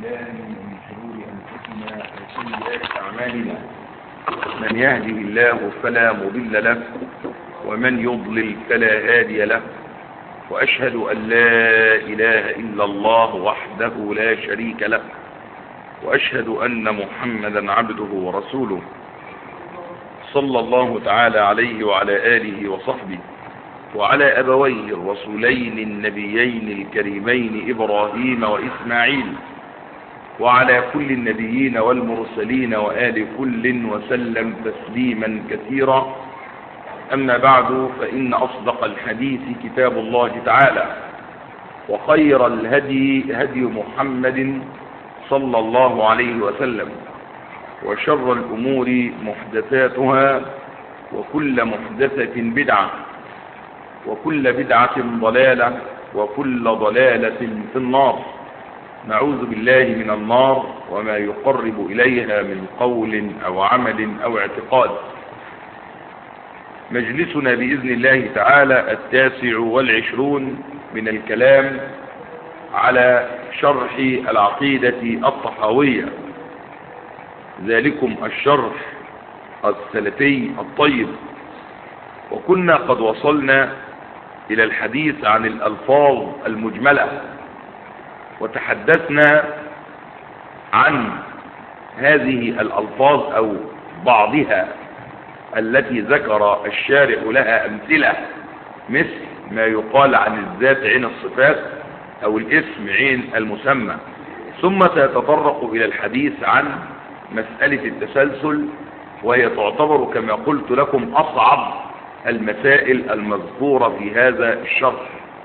بالله من شرور أنفسنا وسيئات أعمالنا من يهده الله فلا مضل له ومن يضلل فلا هادي له وأشهد أن لا إله إلا الله وحده لا شريك له وأشهد أن محمدا عبده ورسوله صلى الله تعالى عليه وعلى آله وصحبه وعلى أبويه الرسولين النبيين الكريمين إبراهيم وإسماعيل وعلى كل النبيين والمرسلين وآل كل وسلم تسليما كثيرا أما بعد فإن أصدق الحديث كتاب الله تعالى وخير الهدي هدي محمد صلى الله عليه وسلم وشر الأمور محدثاتها وكل محدثة بدعة وكل بدعة ضلالة وكل ضلالة في النار نعوذ بالله من النار وما يقرب إليها من قول أو عمل أو اعتقاد مجلسنا بإذن الله تعالى التاسع والعشرون من الكلام على شرح العقيدة الطحاوية ذلكم الشرح السلفي الطيب وكنا قد وصلنا إلى الحديث عن الألفاظ المجملة وتحدثنا عن هذه الألفاظ أو بعضها التي ذكر الشارع لها أمثلة مثل ما يقال عن الذات عين الصفات أو الاسم عين المسمى ثم سيتطرق إلى الحديث عن مسألة التسلسل وهي تعتبر كما قلت لكم أصعب المسائل المذكورة في هذا الشرح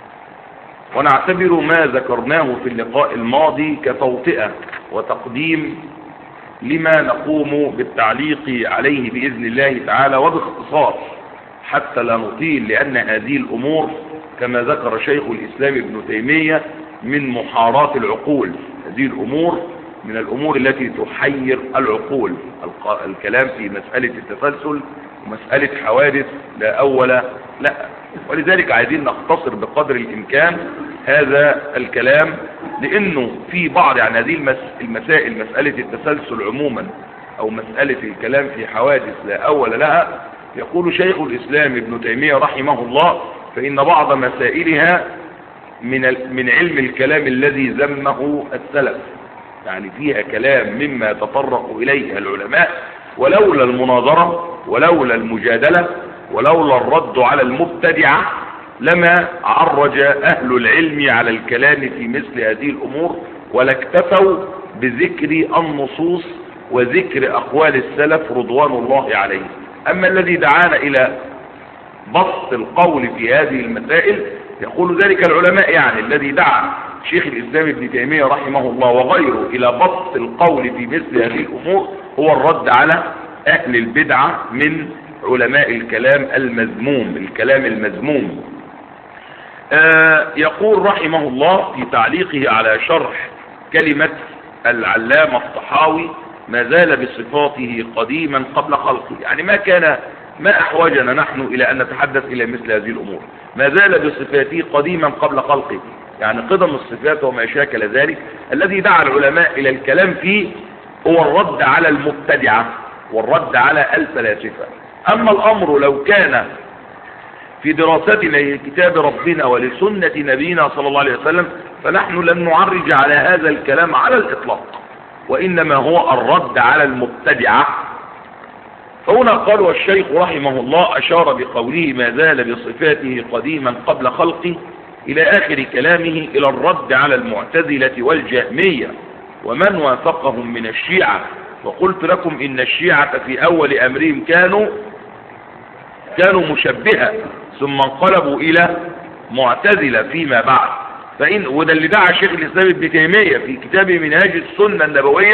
ونعتبر ما ذكرناه في اللقاء الماضي كتوطئة وتقديم لما نقوم بالتعليق عليه بإذن الله تعالى وباختصار حتى لا نطيل لأن هذه الأمور كما ذكر شيخ الإسلام ابن تيمية من محارات العقول هذه الأمور من الأمور التي تحير العقول الكلام في مسألة التسلسل ومسألة حوادث لا أول لا ولذلك عايزين نختصر بقدر الإمكان هذا الكلام لأنه في بعض عن هذه المسائل مسألة التسلسل عموما أو مسألة الكلام في حوادث لا أول لها يقول شيخ الإسلام ابن تيمية رحمه الله فإن بعض مسائلها من من علم الكلام الذي ذمه السلف يعني فيها كلام مما تطرق إليه العلماء ولولا المناظرة ولولا المجادلة ولولا الرد على المبتدعة لما عرج أهل العلم على الكلام في مثل هذه الأمور ولا اكتفوا بذكر النصوص وذكر أقوال السلف رضوان الله عليه أما الذي دعانا إلى بسط القول في هذه المسائل يقول ذلك العلماء يعني الذي دعا شيخ الإسلام ابن تيمية رحمه الله وغيره إلى بسط القول في مثل هذه الأمور هو الرد على أهل البدعة من علماء الكلام المذموم الكلام المذموم آه يقول رحمه الله في تعليقه على شرح كلمة العلامة الطحاوي ما زال بصفاته قديما قبل خلقه يعني ما كان ما أحوجنا نحن إلى أن نتحدث إلى مثل هذه الأمور ما زال بصفاته قديما قبل خلقه يعني قدم الصفات وما شاكل ذلك الذي دعا العلماء إلى الكلام فيه هو الرد على المبتدعة والرد على الفلاسفة أما الأمر لو كان في دراستنا لكتاب ربنا ولسنة نبينا صلى الله عليه وسلم فنحن لن نعرج على هذا الكلام على الإطلاق وإنما هو الرد على المبتدعة فهنا قال والشيخ رحمه الله أشار بقوله ما زال بصفاته قديما قبل خلقه إلى آخر كلامه إلى الرد على المعتزلة والجهمية ومن وافقهم من الشيعة وقلت لكم إن الشيعة في أول أمرهم كانوا كانوا مشبهة ثم انقلبوا إلى معتزلة فيما بعد فإن وده اللي دعا شيخ الإسلام ابن تيمية في كتابه منهاج السنة النبوية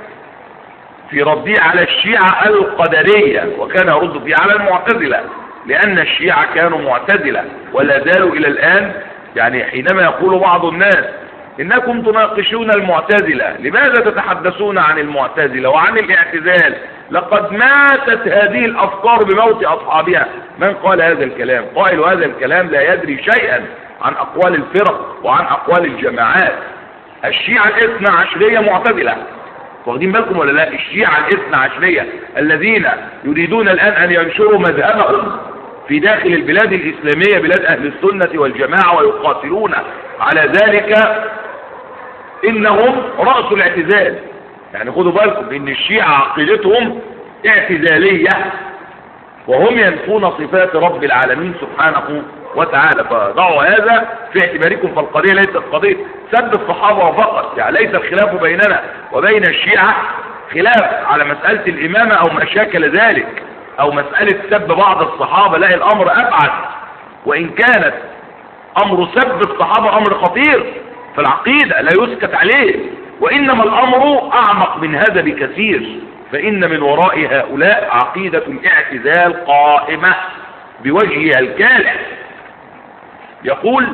في رده على الشيعة القدرية وكان يرد فيه على المعتزلة لأن الشيعة كانوا معتزلة ولا زالوا إلى الآن يعني حينما يقول بعض الناس إنكم تناقشون المعتزلة لماذا تتحدثون عن المعتزلة وعن الاعتزال لقد ماتت هذه الأفكار بموت أصحابها من قال هذا الكلام قائل هذا الكلام لا يدري شيئا عن أقوال الفرق وعن أقوال الجماعات الشيعة الاثنى عشرية معتزلة واخدين بالكم ولا لا الشيعة الاثنى عشرية الذين يريدون الآن أن ينشروا مذهبهم في داخل البلاد الإسلامية بلاد أهل السنة والجماعة ويقاتلون على ذلك إنهم رأس الاعتزال يعني خدوا بالكم إن الشيعة عقيدتهم اعتزالية وهم ينفون صفات رب العالمين سبحانه وتعالى فضعوا هذا في اعتباركم فالقضية ليست قضية سب الصحابة فقط يعني ليس الخلاف بيننا وبين الشيعة خلاف على مسألة الإمامة أو ما شاكل ذلك أو مسألة سب بعض الصحابة لا الأمر أبعد وإن كانت أمر سب الصحابة أمر خطير في العقيدة لا يسكت عليه وإنما الأمر أعمق من هذا بكثير فإن من وراء هؤلاء عقيدة الاعتزال قائمة بوجهها الكالح يقول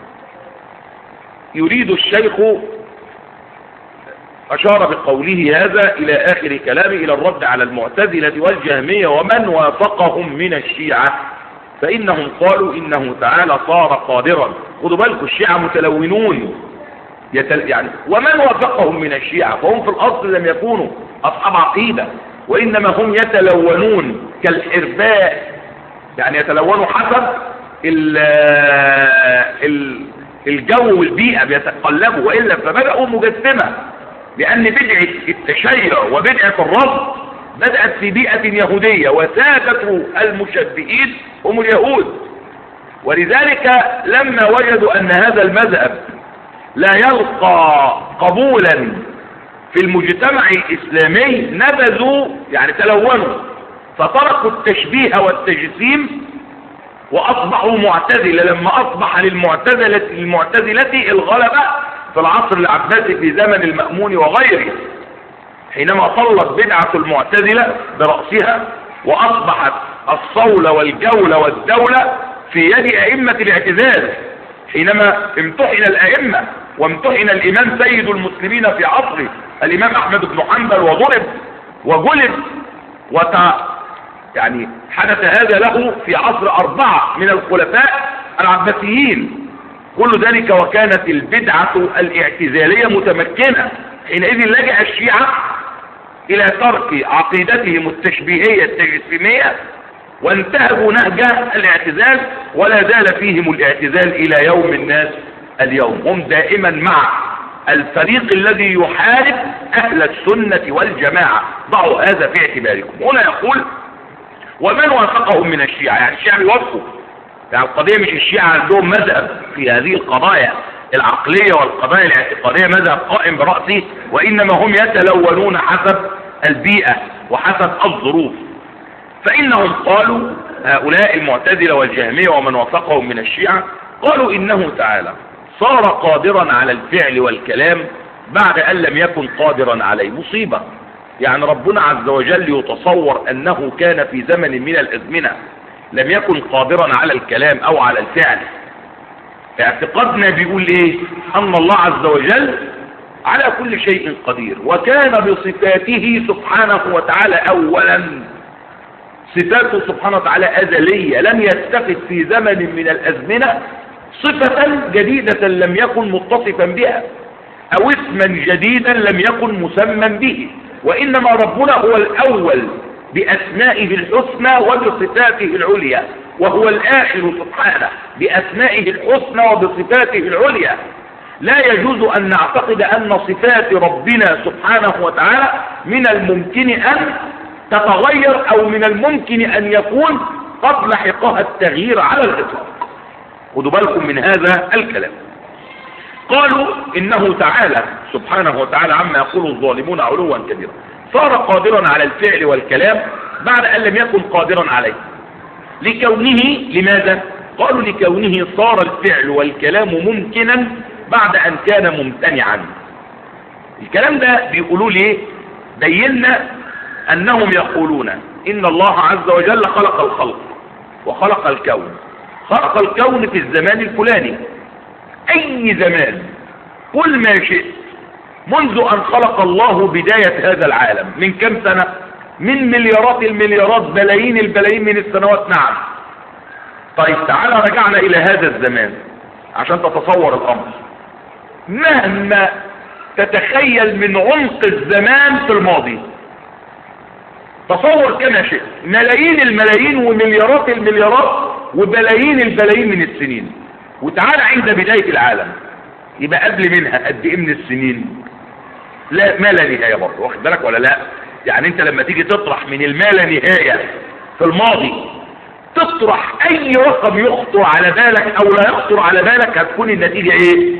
يريد الشيخ أشار بقوله هذا إلى آخر كلامه إلى الرد على المعتزلة والجهمية ومن وافقهم من الشيعة فإنهم قالوا إنه تعالى صار قادرا خدوا بالكم الشيعة متلونون يتل... يعني ومن وافقهم من الشيعة فهم في الأصل لم يكونوا أصحاب عقيدة وإنما هم يتلونون كالحرباء يعني يتلونوا حسب ال... ال... الجو والبيئة بيتقلبوا وإلا فبدأوا مجسمة لأن بدعة التشيع وبدعة الرفض بدأت في بيئة يهودية وسادة المشبهين هم اليهود ولذلك لما وجدوا أن هذا المذهب لا يلقى قبولا في المجتمع الإسلامي نبذوا يعني تلونوا فتركوا التشبيه والتجسيم وأصبحوا معتزلة لما أصبح للمعتزلة المعتزلة الغلبة في العصر العباسي في زمن المأمون وغيره حينما طلت بدعة المعتزلة برأسها وأصبحت الصولة والجولة والدولة في يد أئمة الاعتزال حينما امتحن الأئمة وامتحن الإمام سيد المسلمين في عصره الإمام أحمد بن حنبل وضرب وجلد وت... يعني حدث هذا له في عصر أربعة من الخلفاء العباسيين كل ذلك وكانت البدعة الاعتزالية متمكنة حينئذ لجأ الشيعة إلى ترك عقيدتهم التشبيهية التجسيمية وانتهبوا نهج الاعتزال ولا زال فيهم الاعتزال إلى يوم الناس اليوم هم دائما مع الفريق الذي يحارب أهل السنة والجماعة ضعوا هذا في اعتباركم هنا يقول ومن وافقهم من الشيعة يعني الشيعة يوافقوا يعني القضية مش الشيعة عندهم مذهب في هذه القضايا العقلية والقضايا الاعتقادية مذهب قائم برأسه وإنما هم يتلونون حسب البيئة وحسب الظروف فإنهم قالوا هؤلاء المعتزلة والجهمية ومن وافقهم من الشيعة قالوا إنه تعالى صار قادرا على الفعل والكلام بعد أن لم يكن قادرا عليه مصيبة يعني ربنا عز وجل يتصور أنه كان في زمن من الأزمنة لم يكن قادرا على الكلام أو على الفعل اعتقادنا بيقول ايه ان الله عز وجل على كل شيء قدير وكان بصفاته سبحانه وتعالى اولا صفاته سبحانه وتعالى ازلية لم يتخذ في زمن من الازمنة صفة جديدة لم يكن متصفا بها او اسما جديدا لم يكن مسمى به وانما ربنا هو الاول باسمائه الحسنى وبصفاته العليا وهو الآخر سبحانه بأسمائه الحسنى وبصفاته العليا لا يجوز أن نعتقد أن صفات ربنا سبحانه وتعالى من الممكن أن تتغير أو من الممكن أن يكون قد لحقها التغيير على الإطلاق خدوا بالكم من هذا الكلام قالوا إنه تعالى سبحانه وتعالى عما يقول الظالمون علوا كبيرا صار قادرا على الفعل والكلام بعد أن لم يكن قادرا عليه لكونه لماذا قالوا لكونه صار الفعل والكلام ممكنا بعد ان كان ممتنعا الكلام ده بيقولوا ليه بينا انهم يقولون ان الله عز وجل خلق الخلق وخلق الكون خلق الكون في الزمان الفلاني اي زمان كل ما شئت منذ ان خلق الله بداية هذا العالم من كم سنة من مليارات المليارات بلايين البلايين من السنوات نعم طيب تعالى رجعنا الى هذا الزمان عشان تتصور الامر مهما تتخيل من عمق الزمان في الماضي تصور كما شئت ملايين الملايين ومليارات المليارات وبلايين البلايين من السنين وتعالى عند بداية العالم يبقى قبل منها قد ايه من السنين لا ما لا نهاية برضه واخد بالك ولا لا يعني انت لما تيجي تطرح من الما لا نهاية في الماضي تطرح اي رقم يخطر على بالك او لا يخطر على بالك هتكون النتيجة ايه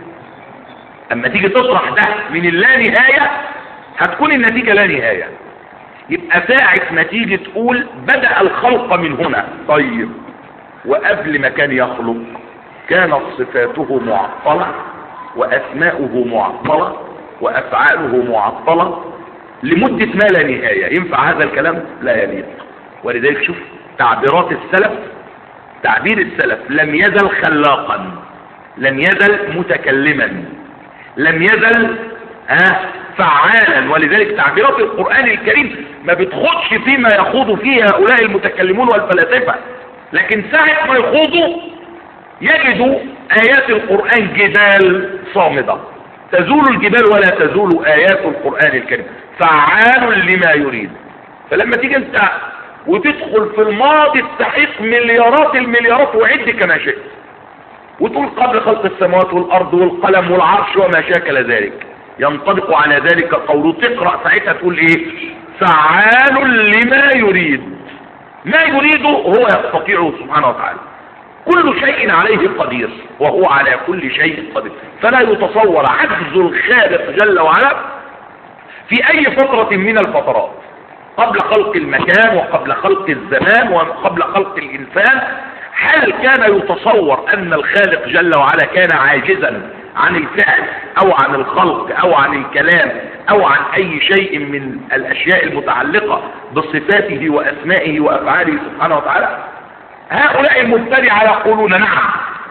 اما تيجي تطرح ده من اللا نهاية هتكون النتيجة لا نهاية يبقى ساعة ما تيجي تقول بدأ الخلق من هنا طيب وقبل ما كان يخلق كانت صفاته معطلة وأسماؤه معطلة وأفعاله معطلة لمدة ما لا نهاية ينفع هذا الكلام لا يليق ولذلك شوف تعبيرات السلف تعبير السلف لم يزل خلاقا لم يزل متكلما لم يزل ها فعالا ولذلك تعبيرات القرآن الكريم ما بتخدش فيما يخوض فيه هؤلاء المتكلمون والفلاسفة لكن ساعة ما يخوضوا يجدوا آيات القرآن جبال صامدة تزول الجبال ولا تزول آيات القرآن الكريم فعال لما يريد فلما تيجي انت وتدخل في الماضي السحيق مليارات المليارات وعد كما شئت وتقول قبل خلق السماوات والأرض والقلم والعرش وما شاكل ذلك ينطبق على ذلك قوله تقرأ ساعتها تقول ايه فعال لما يريد ما يريده هو يستطيعه سبحانه وتعالى كل شيء عليه قدير وهو على كل شيء قدير فلا يتصور عجز الخالق جل وعلا في اي فترة من الفترات قبل خلق المكان وقبل خلق الزمان وقبل خلق الانسان هل كان يتصور ان الخالق جل وعلا كان عاجزا عن الفعل او عن الخلق او عن الكلام او عن اي شيء من الاشياء المتعلقة بصفاته واسمائه وافعاله سبحانه وتعالى هؤلاء المبتدعة يقولون نعم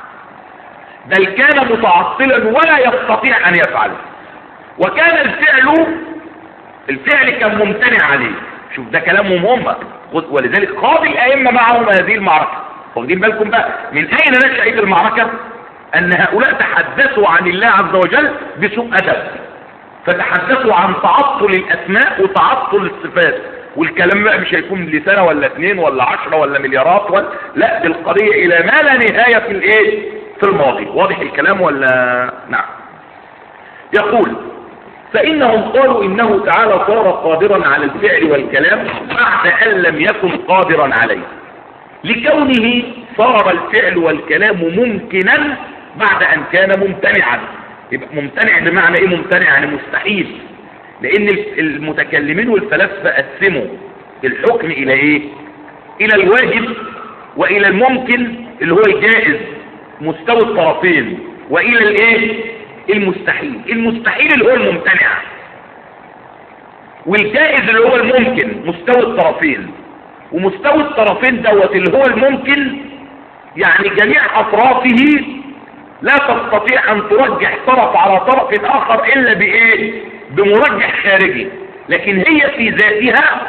بل كان متعطلا ولا يستطيع ان يفعله وكان الفعل الفعل كان ممتنع عليه شوف ده كلامهم هم ولذلك قاضي الائمة معهم هذه المعركة واخدين بالكم بقى من اين نشأت المعركة ان هؤلاء تحدثوا عن الله عز وجل بسوء ادب فتحدثوا عن تعطل الاسماء وتعطل الصفات والكلام بقى مش هيكون لسنة ولا اثنين ولا عشرة ولا مليارات ولا لا دي القضية الى ما لا نهاية في الايه في الماضي واضح الكلام ولا نعم يقول فإنهم قالوا إنه تعالى صار قادرا على الفعل والكلام بعد أن لم يكن قادرا عليه لكونه صار الفعل والكلام ممكنا بعد أن كان ممتنعا يبقى ممتنع بمعنى إيه ممتنع يعني مستحيل لأن المتكلمين والفلاسفة قسموا الحكم إلى إيه إلى الواجب وإلى الممكن اللي هو الجائز مستوى الطرفين وإلى الإيه المستحيل المستحيل اللي هو الممتنع والجائز اللي هو الممكن مستوى الطرفين ومستوى الطرفين دوت اللي هو الممكن يعني جميع اطرافه لا تستطيع ان ترجح طرف على طرف اخر الا بايه بمرجح خارجي لكن هي في ذاتها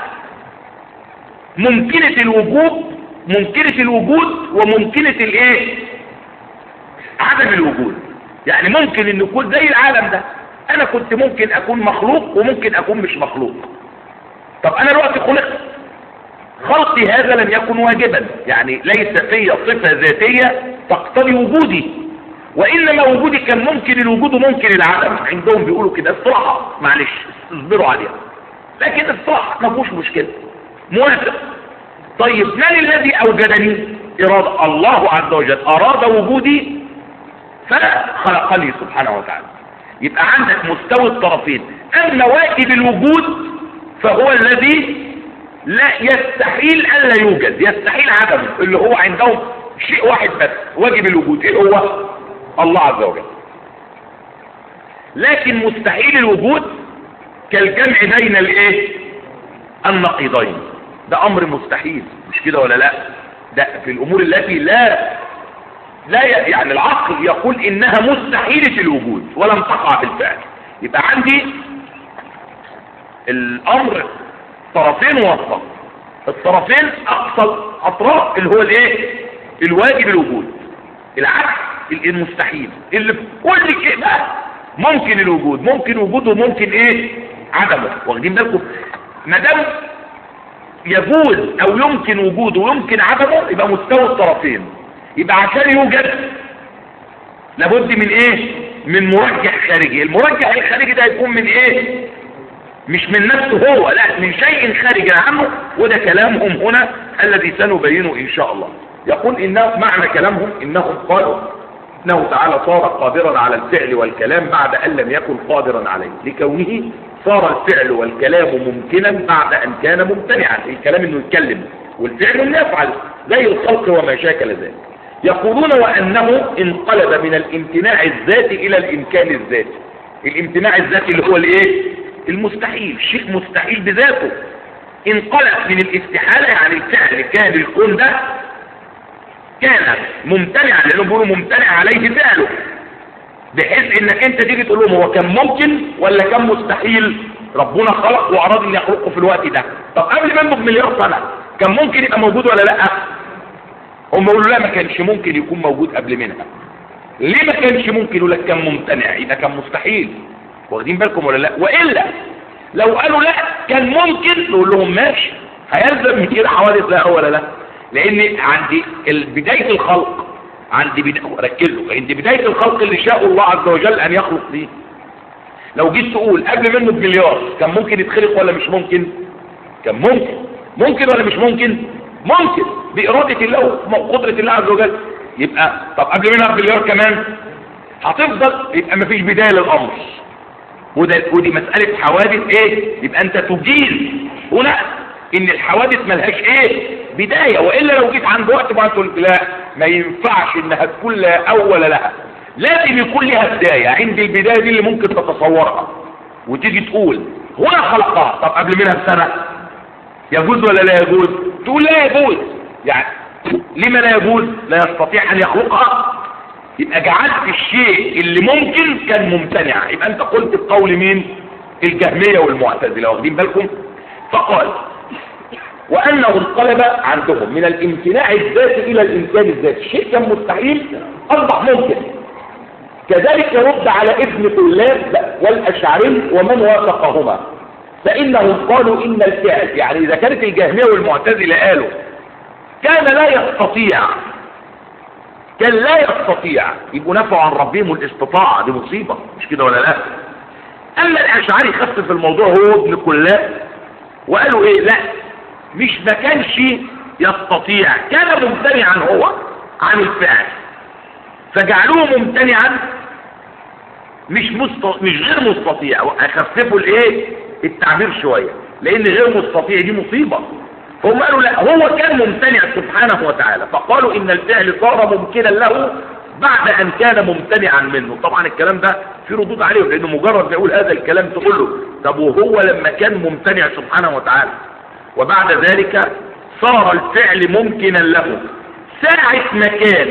ممكنة الوجود ممكنة الوجود وممكنة الايه عدم الوجود يعني ممكن ان يكون زي العالم ده انا كنت ممكن اكون مخلوق وممكن اكون مش مخلوق طب انا دلوقتي خلقت خلقي هذا لم يكن واجبا يعني ليس في صفة ذاتية تقتضي وجودي وإنما وجودي كان ممكن الوجود وممكن العدم عندهم بيقولوا كده اصطلاحة معلش اصبروا عليها لكن اصطلاح ما فيهوش مشكلة موافق طيب من الذي أوجدني إرادة الله عز وجل أراد وجودي فخلقني سبحانه وتعالى يبقى عندك مستوى الطرفين أما واجب الوجود فهو الذي لا يستحيل ألا يوجد يستحيل عدمه اللي هو عندهم شيء واحد بس واجب الوجود ايه هو الله عز وجل لكن مستحيل الوجود كالجمع بين الايه النقيضين ده امر مستحيل مش كده ولا لا ده في الامور التي لا لا يعني العقل يقول انها مستحيلة الوجود ولم تقع بالفعل يبقى عندي الامر طرفين وسط الطرفين اقصى اطراف اللي هو الايه الواجب الوجود العكس المستحيل اللي في كل شيء بقى ممكن الوجود ممكن وجوده وممكن ايه عدمه واخدين بالكم ما دام يجوز او يمكن وجوده ويمكن عدمه يبقى مستوى الطرفين يبقى عشان يوجد لابد من ايه من مرجح خارجي المرجح الخارجي ده يكون من ايه مش من نفسه هو لا من شيء خارج عنه وده كلامهم هنا الذي سنبينه ان شاء الله يقول إنه معنى كلامهم انهم قالوا انه تعالى صار قادرا على الفعل والكلام بعد ان لم يكن قادرا عليه لكونه صار الفعل والكلام ممكنا بعد ان كان ممتنعا الكلام انه يتكلم والفعل انه يفعل زي الخلق وما شاكل ذلك يقولون وانه انقلب من الامتناع الذاتي الى الامكان الذاتي الامتناع الذاتي اللي هو الايه المستحيل شيء مستحيل بذاته انقلب من الاستحالة يعني الفعل كان الكون ده كان ممتنعا لانه بيقولوا ممتنع عليه فعله بحيث انك انت تيجي تقول لهم هو كان ممكن ولا كان مستحيل ربنا خلق واراد ان يخلقه في الوقت ده طب قبل منه بمليار سنه كان ممكن يبقى موجود ولا لا هم يقولوا لا ما كانش ممكن يكون موجود قبل منها ليه ما كانش ممكن يقول لك كان ممتنع يبقى كان مستحيل واخدين بالكم ولا لا والا لو قالوا لا كان ممكن نقول لهم ماشي هيلزم من كده حوادث لا ولا لا لان عند بدايه الخلق عند بداية ركزوا عند بدايه الخلق اللي شاء الله عز وجل ان يخلق فيه لو جيت تقول قبل منه بمليار كان ممكن يتخلق ولا مش ممكن كان ممكن ممكن ولا مش ممكن ممكن بإرادة الله وقدرة الله عز وجل يبقى طب قبل منها بمليار كمان هتفضل يبقى مفيش بداية للأمر وده ودي مسألة حوادث ايه يبقى انت تجيز هنا ان الحوادث ملهاش ايه بداية وإلا لو جيت عند وقت ما قلت لا ما ينفعش انها تكون لا اول لها لازم يكون لها بداية عند البداية دي اللي ممكن تتصورها وتيجي تقول هنا خلقها طب قبل منها بسنة يجوز ولا لا يجوز تقول لا يجوز يعني لما لا يجوز لا يستطيع ان يخلقها يبقى جعلت الشيء اللي ممكن كان ممتنع يبقى انت قلت بقول مين الجهمية والمعتزلة واخدين بالكم فقال وانه انقلب عندهم من الامتناع الذاتي الى الامكان الذاتي الشيء كان مستحيل اصبح ممكن كذلك يرد على ابن طلاب والاشعري ومن وافقهما فانهم قالوا ان الفعل يعني اذا كانت الجهمية والمعتزلة قالوا كان لا يستطيع كان لا يستطيع يبقوا نفعوا عن ربهم الاستطاعة دي مصيبة مش كده ولا لا اما الاشعري خف في الموضوع هو ابن كلاب وقالوا ايه لا مش ما كانش يستطيع كان ممتنعا هو عن الفعل فجعلوه ممتنعا مش مست... مش غير مستطيع اخففوا الايه التعبير شوية لان غير مستطيع دي مصيبة هم قالوا لا هو كان ممتنع سبحانه وتعالى فقالوا ان الفعل صار ممكنا له بعد ان كان ممتنعا منه طبعا الكلام ده في ردود عليه لانه مجرد ما يقول هذا الكلام تقول له طب وهو لما كان ممتنع سبحانه وتعالى وبعد ذلك صار الفعل ممكنا له ساعة ما كان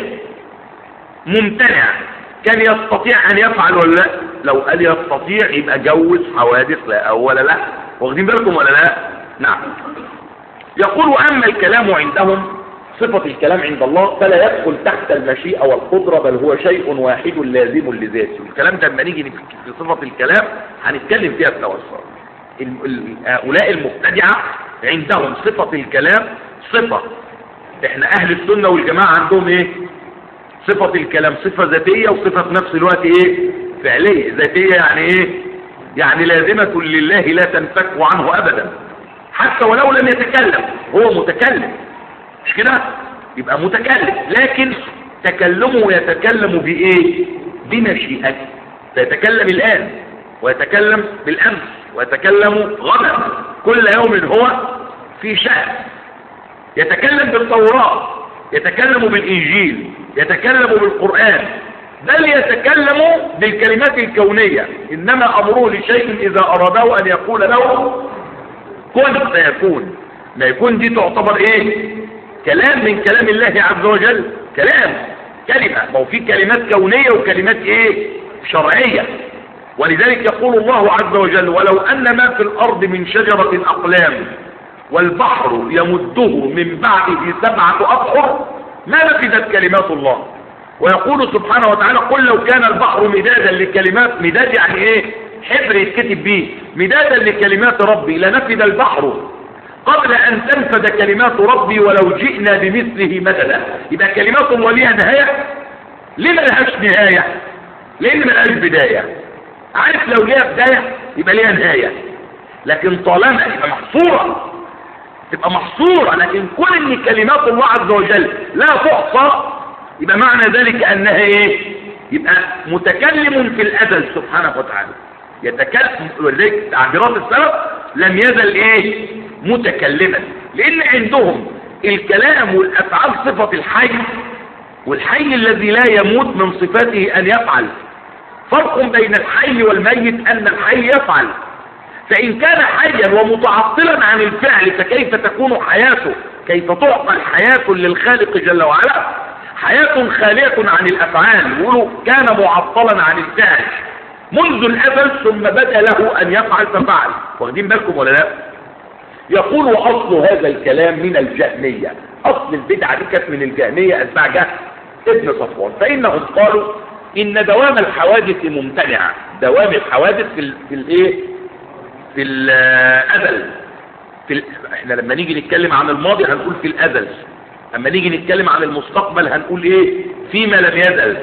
ممتنع كان يستطيع ان يفعل ولا لا لو قال يستطيع يبقى جوز حوادث لا اول لا واخدين بالكم ولا لا نعم يقول اما الكلام عندهم صفة الكلام عند الله فلا يدخل تحت المشيئة والقدرة بل هو شيء واحد لازم لذاته الكلام ده لما نيجي في صفة الكلام هنتكلم فيها بتوسع هؤلاء المبتدعة عندهم صفة الكلام صفة احنا اهل السنة والجماعة عندهم ايه صفة الكلام صفة ذاتية وصفة في نفس الوقت ايه فعلية ذاتية يعني ايه يعني لازمة لله لا تنفك عنه ابدا حتى ولو لم يتكلم هو متكلم مش كده يبقى متكلم لكن تكلمه يتكلم بايه بمشيئته فيتكلم الان ويتكلم بالامس ويتكلم غدا كل يوم هو في شأن يتكلم بالتوراة يتكلم بالإنجيل يتكلم بالقرآن بل يتكلم بالكلمات الكونية إنما أمره لشيء إذا أراده أن يقول له كن فيكون ما يكون دي تعتبر إيه كلام من كلام الله عز وجل كلام كلمة ما هو في كلمات كونية وكلمات إيه شرعية ولذلك يقول الله عز وجل ولو أن ما في الأرض من شجرة أقلام والبحر يمده من بعده سبعة أبحر ما نفذت كلمات الله ويقول سبحانه وتعالى قل لو كان البحر مدادا لكلمات مداد يعني ايه حبر يتكتب به مدادا لكلمات ربي لنفد البحر قبل ان تنفد كلمات ربي ولو جئنا بمثله مددا يبقى كلمات الله ليها نهاية ليه ما لهاش نهاية لان ما لهاش بداية عارف لو ليها بداية يبقى ليها نهاية لكن طالما يبقى محصورة تبقى محصورة لكن كل ان كلمات الله عز وجل لا تحصى يبقى معنى ذلك انها ايه يبقى متكلم في الازل سبحانه وتعالى يتكلم ولذلك تعبيرات السلف لم يزل ايه متكلما لان عندهم الكلام والافعال صفة الحي والحي الذي لا يموت من صفاته ان يفعل فرق بين الحي والميت ان الحي يفعل فإن كان حيا ومتعطلا عن الفعل فكيف تكون حياته كيف تعطى الحياة للخالق جل وعلا حياة خالية عن الأفعال يقولوا كان معطلا عن الفعل منذ الأزل ثم بدأ له أن يفعل ففعل واخدين بالكم ولا لا يقول وأصل هذا الكلام من الجهمية أصل البدعة دي كانت من الجهمية أتباع جهل ابن صفوان فإنهم قالوا إن دوام الحوادث ممتنع دوام الحوادث في, ال... في الايه في الأزل في ال... احنا لما نيجي نتكلم عن الماضي هنقول في الأزل اما نيجي نتكلم عن المستقبل هنقول ايه فيما لم يزل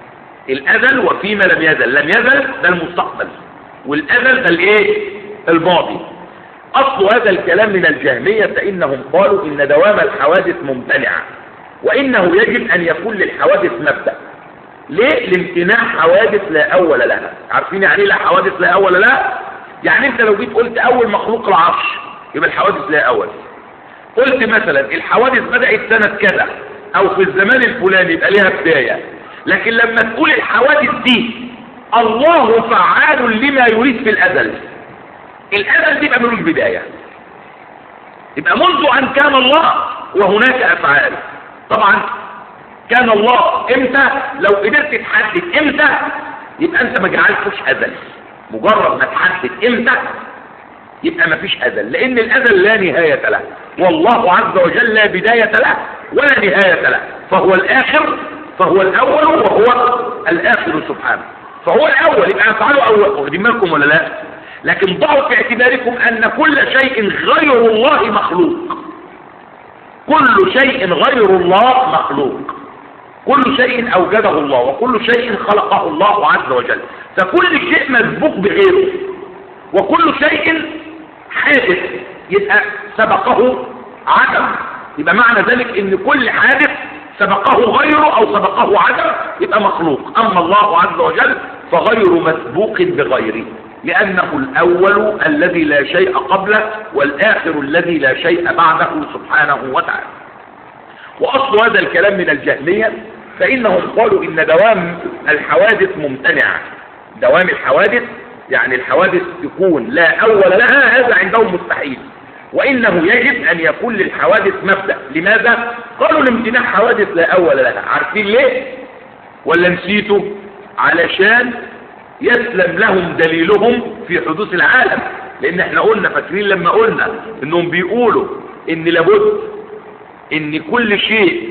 الأزل وفيما لم يزل لم يزل ده المستقبل والأزل ده الايه الماضي أصل هذا الكلام من الجهمية فإنهم قالوا إن دوام الحوادث ممتنع وإنه يجب أن يكون للحوادث مبدأ ليه لامتناع حوادث لا أول لها عارفين يعني لا حوادث لا أول لها يعني انت لو جيت قلت اول مخلوق العرش يبقى الحوادث لا اول قلت مثلا الحوادث بدأت سنة كذا او في الزمان الفلاني يبقى ليها بداية لكن لما تقول الحوادث دي الله فعال لما يريد في الازل الازل دي يبقى ملوش بداية يبقى منذ ان كان الله وهناك افعال طبعا كان الله امتى لو قدرت تحدد امتى يبقى انت ما جعلتوش ازل مجرد ما تحدد امتى يبقى ما فيش ازل لان الازل لا نهاية له والله عز وجل لا بداية له ولا نهاية له فهو الاخر فهو الاول وهو الاخر سبحانه فهو الاول يبقى افعاله اول واخدين بالكم ولا لا لكن ضعوا في اعتباركم ان كل شيء غير الله مخلوق كل شيء غير الله مخلوق كل شيء اوجده الله وكل شيء خلقه الله عز وجل فكل شيء مسبوق بغيره وكل شيء حادث يبقى سبقه عدم يبقى معنى ذلك ان كل حادث سبقه غيره او سبقه عدم يبقى مخلوق اما الله عز وجل فغير مسبوق بغيره لانه الاول الذي لا شيء قبله والاخر الذي لا شيء بعده سبحانه وتعالى واصل هذا الكلام من الجهمية فانهم قالوا ان دوام الحوادث ممتنع دوام الحوادث يعني الحوادث تكون لا اول لها هذا عندهم مستحيل وانه يجب ان يكون للحوادث مبدأ لماذا قالوا لامتناع حوادث لا اول لها عارفين ليه ولا نسيتوا علشان يسلم لهم دليلهم في حدوث العالم لان احنا قلنا فاكرين لما قلنا انهم بيقولوا ان لابد ان كل شيء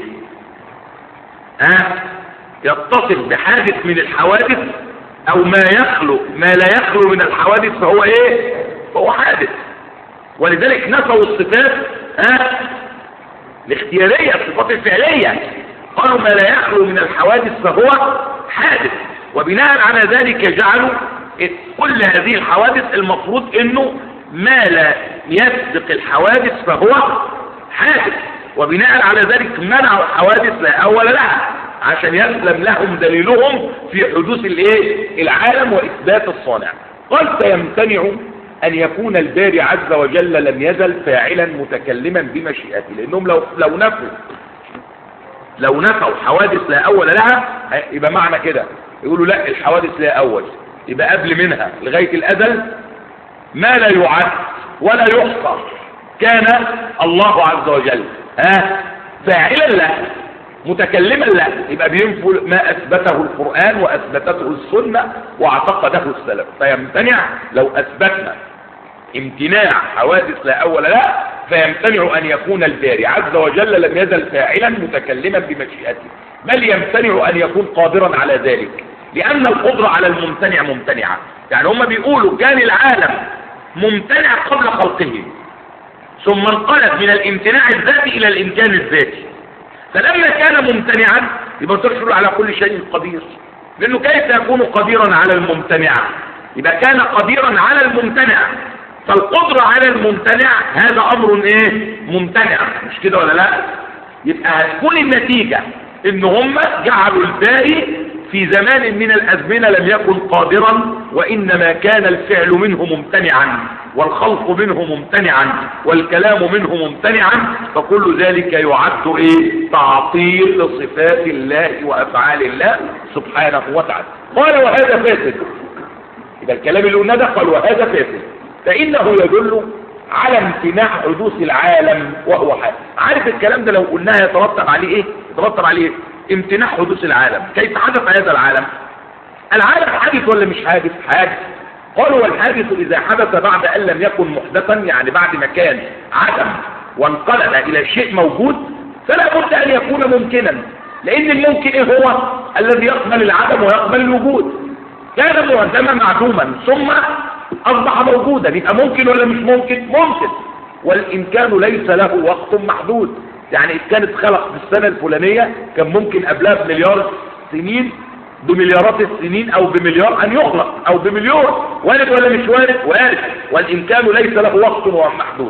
ها يتصل بحادث من الحوادث او ما يخلو ما لا يخلو من الحوادث فهو ايه فهو حادث ولذلك نفوا الصفات ها الاختيارية الصفات الفعلية قالوا ما لا يخلو من الحوادث فهو حادث وبناء على ذلك جعلوا كل هذه الحوادث المفروض انه ما لا يسبق الحوادث فهو حادث وبناء على ذلك منعوا الحوادث لا اول لها عشان يسلم لهم دليلهم في حدوث الايه العالم واثبات الصانع قال سيمتنع ان يكون الباري عز وجل لم يزل فاعلا متكلما بمشيئته لانهم لو لو نفوا لو نفوا حوادث لا اول لها يبقى معنى كده يقولوا لا الحوادث لا اول يبقى قبل منها لغايه الازل ما لا يعد ولا يحصى كان الله عز وجل ها فاعلا له متكلما له يبقى بينفوا ما اثبته القرآن واثبتته السنة واعتقده السلف فيمتنع لو اثبتنا امتناع حوادث لا اول لا فيمتنع أن يكون الباري عز وجل لم يزل فاعلا متكلما بمشيئته بل يمتنع أن يكون قادرا على ذلك لأن القدرة على الممتنع ممتنعة يعني هم بيقولوا كان العالم ممتنع قبل خلقه ثم انقلب من الامتناع الذاتي إلى الإمكان الذاتي فلما كان ممتنعا يبقى ترشد على كل شيء قدير لأنه كيف يكون قديرا على الممتنع يبقى كان قديرا على الممتنع فالقدرة على الممتنع هذا أمر إيه ممتنع مش كده ولا لا يبقى هتكون النتيجة إن هم جعلوا الباري في زمان من الأزمنة لم يكن قادرا وإنما كان الفعل منه ممتنعا والخلق منه ممتنعا والكلام منه ممتنعا فكل ذلك يعد إيه تعطيل لصفات الله وأفعال الله سبحانه وتعالى قال وهذا فاسد إذا الكلام اللي قلنا ده قال وهذا فاسد فإنه يدل على امتناع حدوث العالم وهو حادث عارف الكلام ده لو قلناه يترتب عليه ايه يترتب عليه ايه امتناع حدوث العالم كيف حدث هذا العالم العالم حادث ولا مش حادث حادث قالوا والحادث اذا حدث بعد ان لم يكن محدثا يعني بعد ما كان عدم وانقلب الى شيء موجود فلا بد ان يكون ممكنا لان الممكن ايه هو الذي يقبل العدم ويقبل الوجود كان معدما معدوما ثم اصبح موجودا يبقى ممكن ولا مش ممكن ممكن والامكان ليس له وقت محدود يعني إذا كانت خلق في السنة الفلانية كان ممكن قبلها بمليار سنين بمليارات السنين او بمليار ان يخلق او بمليون وارد ولا مش وارد وارد والامكان ليس له وقت محدود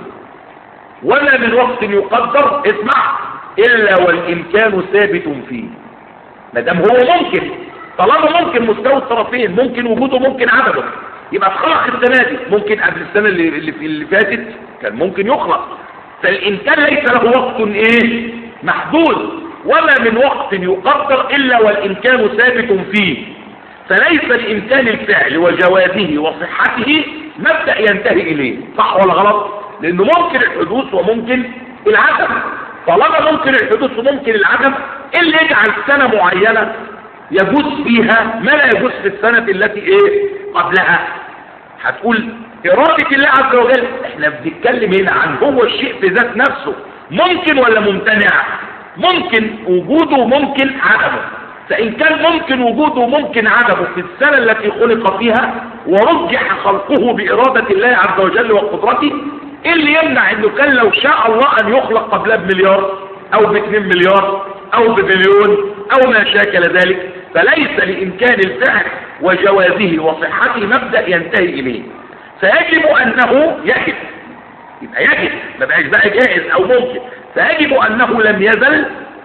ولا من وقت يقدر اسمع الا والامكان ثابت فيه ما دام هو ممكن طالما ممكن مستوى الطرفين ممكن وجوده ممكن عدمه يبقى اتخلق السنه دي ممكن قبل السنه اللي اللي, اللي فاتت كان ممكن يخلق فالإنسان ليس له وقت إيه محدود وما من وقت يقدر إلا والإمكان ثابت فيه فليس لإمكان الفعل وجوازه وصحته مبدأ ينتهي إليه صح ولا غلط لأنه ممكن الحدوث وممكن العدم طالما ممكن الحدوث وممكن العدم إيه اللي يجعل سنة معينة يجوز فيها ما لا يجوز في السنة التي ايه قبلها هتقول إرادة الله عز وجل احنا بنتكلم هنا عن هو الشيء في ذات نفسه ممكن ولا ممتنع ممكن وجوده وممكن عدمه فإن كان ممكن وجوده وممكن عدمه في السنة التي خلق فيها ورجح خلقه بإرادة الله عز وجل وقدرته ايه اللي يمنع انه كان لو شاء الله ان يخلق قبلها بمليار او باثنين مليار او بمليون او ما شاكل ذلك فليس لامكان الفعل وجوازه وصحته مبدأ ينتهي اليه فيجب انه يجب يبقى يجب ما بقاش بقى جائز او ممكن فيجب انه لم يزل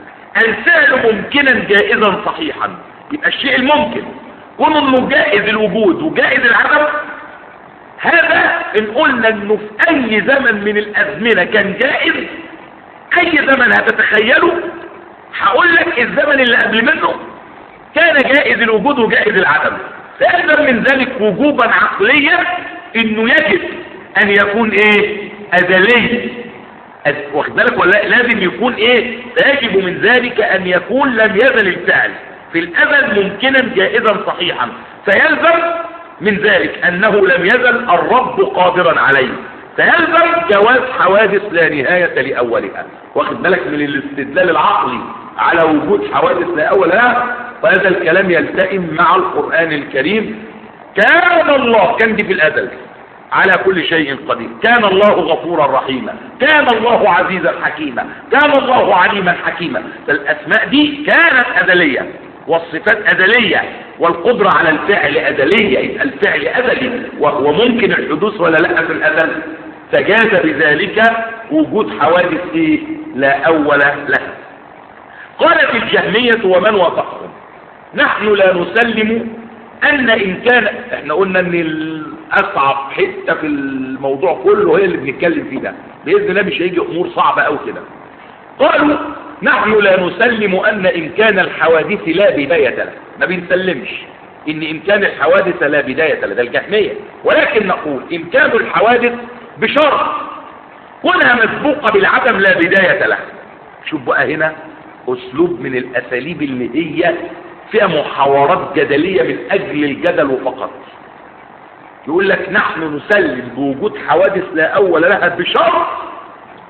الفعل ممكنا جائزا صحيحا يبقى الشيء الممكن كون انه جائز الوجود وجائز العدم هذا ان قلنا انه في اي زمن من الازمنة كان جائز اي زمن هتتخيله هقول لك الزمن اللي قبل منه كان جائز الوجود وجائز العدم فيلزم من ذلك وجوبا عقليا انه يجب ان يكون ايه ازلي واخد بالك ولا لازم يكون ايه فيجب من ذلك ان يكون لم يزل الفعل في الازل ممكنا جائزا صحيحا فيلزم من ذلك انه لم يزل الرب قادرا عليه فيلزم جواز حوادث لا نهاية لأولها واخد بالك من الاستدلال العقلي على وجود حوادث لا أول لها وهذا الكلام يلتئم مع القرآن الكريم كان الله كان دي في الأزل على كل شيء قدير كان الله غفورا رحيما كان الله عزيزا حكيما كان الله عليما حكيما فالأسماء دي كانت أزلية والصفات أزلية والقدرة على الفعل أزلية يبقى الفعل أزلي وهو ممكن الحدوث ولا لا في الأزل فجاز بذلك وجود حوادث إيه؟ لا أول لها قالت الجهمية ومن وافقهم نحن لا نسلم أن إن كان احنا قلنا أن الأصعب حتة في الموضوع كله هي اللي بنتكلم فيه ده بإذن الله مش هيجي أمور صعبة أو كده قالوا نحن لا نسلم أن إمكان الحوادث لا بداية له ما بنسلمش إن إمكان الحوادث لا بداية له ده الجهمية ولكن نقول إمكان الحوادث بشرط كونها مسبوقة بالعدم لا بداية له شوف بقى هنا أسلوب من الأساليب اللي هي فيها محاورات جدلية من أجل الجدل فقط يقول لك نحن نسلم بوجود حوادث لا أول لها بشرط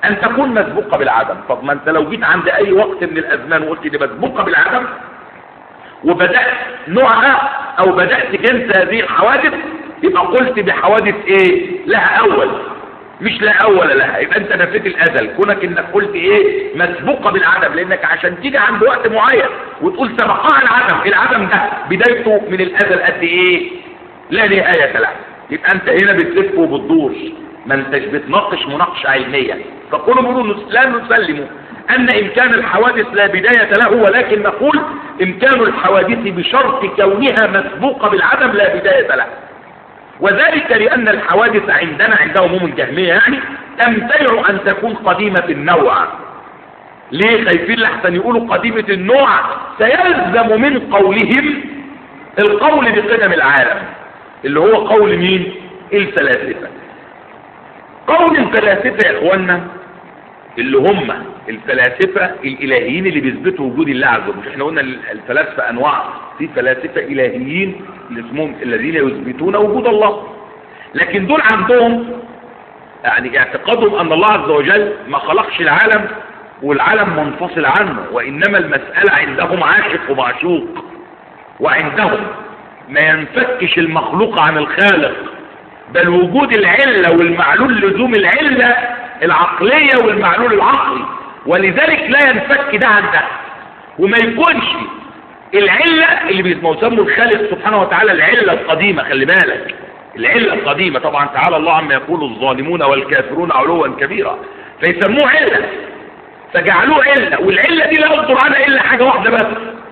ان تكون مسبوقة بالعدم طب ما انت لو جيت عند اي وقت من الازمان وقلت دي مسبوقة بالعدم وبدأت نوعها او بدأت جنس هذه الحوادث يبقى قلت بحوادث ايه لها اول مش لا اول لها يبقى انت نفيت الازل كونك انك قلت ايه مسبوقه بالعدم لانك عشان تيجي عند وقت معين وتقول سبقها العدم العدم ده بدايته من الازل قد ايه لا نهايه له يبقى انت هنا بتلف وبتدور ما انتش بتناقش مناقشه علميه فقولوا بيقولوا لا نسلم ان امكان الحوادث لا بدايه له ولكن نقول امكان الحوادث بشرط كونها مسبوقه بالعدم لا بدايه له وذلك لأن الحوادث عندنا عند هموم الجهمية يعني تمتنع أن تكون قديمة النوع ليه خايفين لحسن يقولوا قديمة النوع سيلزم من قولهم القول بقدم العالم اللي هو قول مين الفلاسفة قول الفلاسفة يا اخوانا اللي هم الفلاسفة الالهيين اللي بيثبتوا وجود الله عز وجل احنا قلنا الفلاسفة انواع في فلاسفة الهيين اللي اسمهم الذين يثبتون وجود الله لكن دول عندهم يعني اعتقادهم ان الله عز وجل ما خلقش العالم والعالم منفصل عنه وانما المسألة عندهم عاشق ومعشوق وعندهم ما ينفكش المخلوق عن الخالق بل وجود العلة والمعلول لزوم العلة العقلية والمعلول العقلي ولذلك لا ينفك ده عن ده وما يكونش العلة اللي بيسموا الخالق سبحانه وتعالى العلة القديمة خلي بالك العلة القديمة طبعا تعالى الله عما يقول الظالمون والكافرون علوا كبيرا فيسموه علة فجعلوه علة والعلة دي لا يصدر عنها إلا حاجة واحدة بس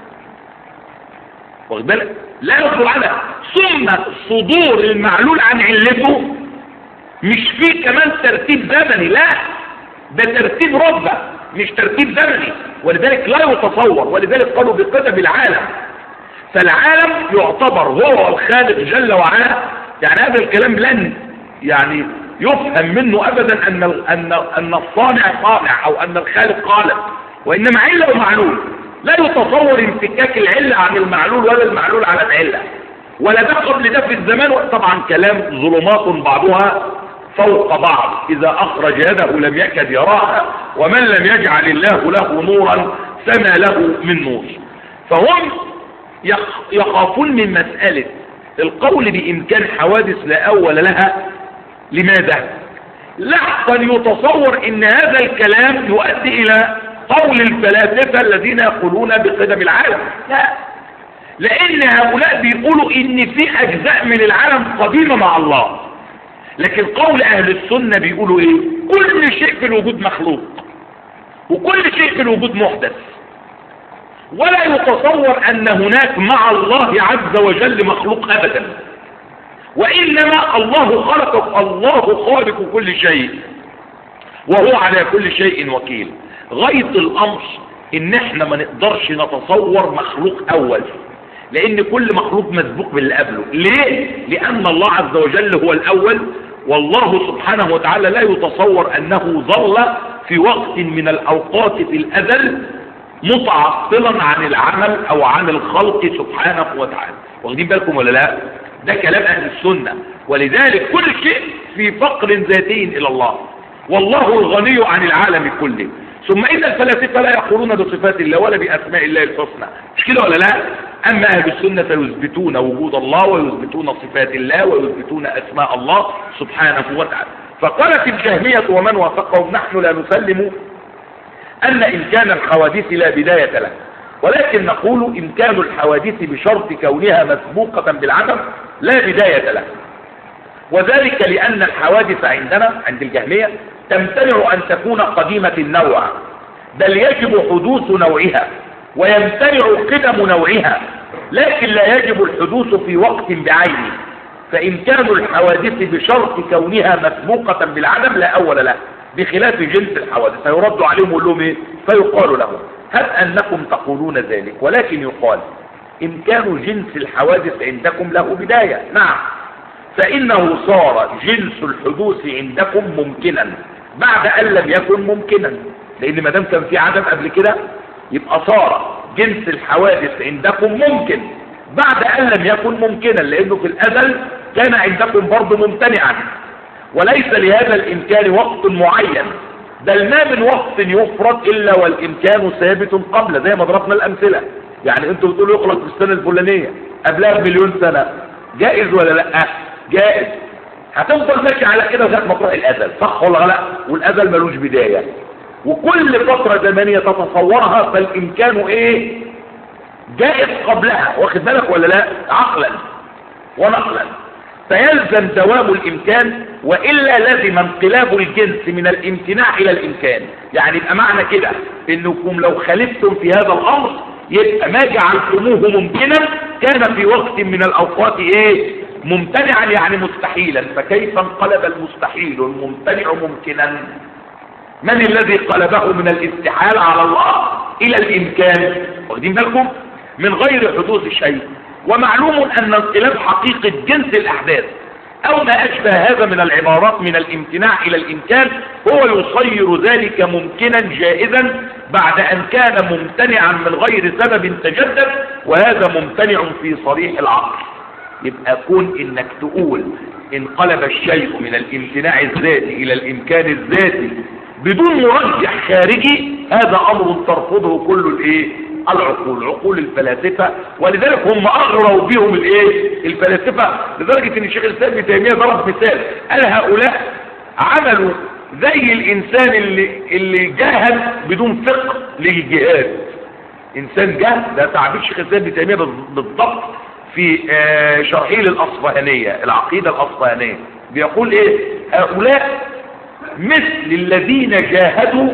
واخد بالك لا يصدر عنها ثم صدور المعلول عن علته مش فيه كمان ترتيب زمني لا ده ترتيب رتبة مش ترتيب زمني ولذلك لا يتصور ولذلك قالوا بقدم العالم فالعالم يعتبر هو الخالق جل وعلا يعني هذا الكلام لن يعني يفهم منه ابدا ان ان ان الصانع صانع او ان الخالق خالق وانما عله ومعلول لا يتصور انفكاك العله عن المعلول ولا المعلول على العله ولا ده قبل ده في الزمان طبعا كلام ظلمات بعضها فوق بعض إذا أخرج يده لم يكد يراها ومن لم يجعل الله له نورا سما له من نور فهم يخافون من مسألة القول بإمكان حوادث لا أول لها لماذا؟ لحظا يتصور ان هذا الكلام يؤدي الى قول الفلاسفة الذين يقولون بقدم العالم لا لان هؤلاء بيقولوا ان في اجزاء من العالم قديمة مع الله لكن قول اهل السنة بيقولوا ايه كل شيء في الوجود مخلوق وكل شيء في الوجود محدث ولا يتصور ان هناك مع الله عز وجل مخلوق ابدا وانما الله خلق الله خالق كل شيء وهو على كل شيء وكيل غاية الامر ان احنا ما نقدرش نتصور مخلوق اول لان كل مخلوق مسبوق باللي قبله ليه لان الله عز وجل هو الاول والله سبحانه وتعالى لا يتصور انه ظل في وقت من الاوقات في الازل متعطلا عن العمل او عن الخلق سبحانه وتعالى واخدين بالكم ولا لا ده كلام اهل السنة ولذلك كل شيء في فقر ذاتي الى الله والله الغني عن العالم كله ثم ان الفلاسفة لا يقولون بصفات الله ولا باسماء الله الحسنى مش كده ولا لا اما اهل السنة فيثبتون وجود الله ويثبتون صفات الله ويثبتون اسماء الله سبحانه وتعالى فقالت الجهمية ومن وافقهم نحن لا نسلم ان امكان الحوادث لا بداية له ولكن نقول امكان الحوادث بشرط كونها مسبوقة بالعدم لا بداية له وذلك لان الحوادث عندنا عند الجهمية تمتنع ان تكون قديمة النوع بل يجب حدوث نوعها ويمتنع قدم نوعها لكن لا يجب الحدوث في وقت بعينه فإمكان الحوادث بشرط كونها مسبوقة بالعدم لا أول له بخلاف جنس الحوادث فيرد عليهم ويقول لهم ايه فيقال لهم هل أنكم تقولون ذلك ولكن يقال إمكان جنس الحوادث عندكم له بداية نعم فإنه صار جنس الحدوث عندكم ممكنا بعد أن لم يكن ممكنا لأن ما دام كان في عدم قبل كده يبقى صار جنس الحوادث عندكم ممكن بعد أن لم يكن ممكنا لأنه في الأزل كان عندكم برضه ممتنعا وليس لهذا الإمكان وقت معين ده الماء من وقت يفرط الا والامكان ثابت قبل زي ما ضربنا الامثله يعني انتوا بتقولوا يخلق في السنه الفلانيه قبلها بمليون سنه جائز ولا لا جائز هتفضل ماشي على كده لغايه ما تروح الازل صح ولا لا والازل ملوش بدايه وكل فتره زمنيه تتصورها فالامكان ايه جائز قبلها واخد بالك ولا لا عقلا ونقلا فيلزم دوام الامكان والا لازم انقلاب الجنس من الامتناع الى الامكان يعني يبقى معنى كده انكم لو خالفتم في هذا الامر يبقى ما جعلتموه ممكنا كان في وقت من الاوقات ايه ممتنعا يعني مستحيلا فكيف انقلب المستحيل الممتنع ممكنا من الذي قلبه من الاستحال على الله الى الامكان واخدين بالكم من غير حدوث شيء ومعلوم ان انقلاب حقيقة جنس الاحداث او ما اشبه هذا من العبارات من الامتناع الى الامكان هو يصير ذلك ممكنا جائزا بعد ان كان ممتنعا من غير سبب تجدد وهذا ممتنع في صريح العقل يبقى كون انك تقول انقلب الشيء من الامتناع الذاتي الى الامكان الذاتي بدون مرجح خارجي هذا امر ترفضه كل الايه العقول عقول الفلاسفة ولذلك هم اغروا بهم الايه الفلاسفة لدرجة ان الشيخ الاسلام ابن تيمية ضرب مثال قال هؤلاء عملوا زي الانسان اللي اللي جاهد بدون فقه للجهاد انسان جاهد ده تعبير الشيخ الاسلام ابن تيمية بالضبط في آه شرحيل الاصفهانية العقيدة الاصفهانية بيقول ايه هؤلاء مثل الذين جاهدوا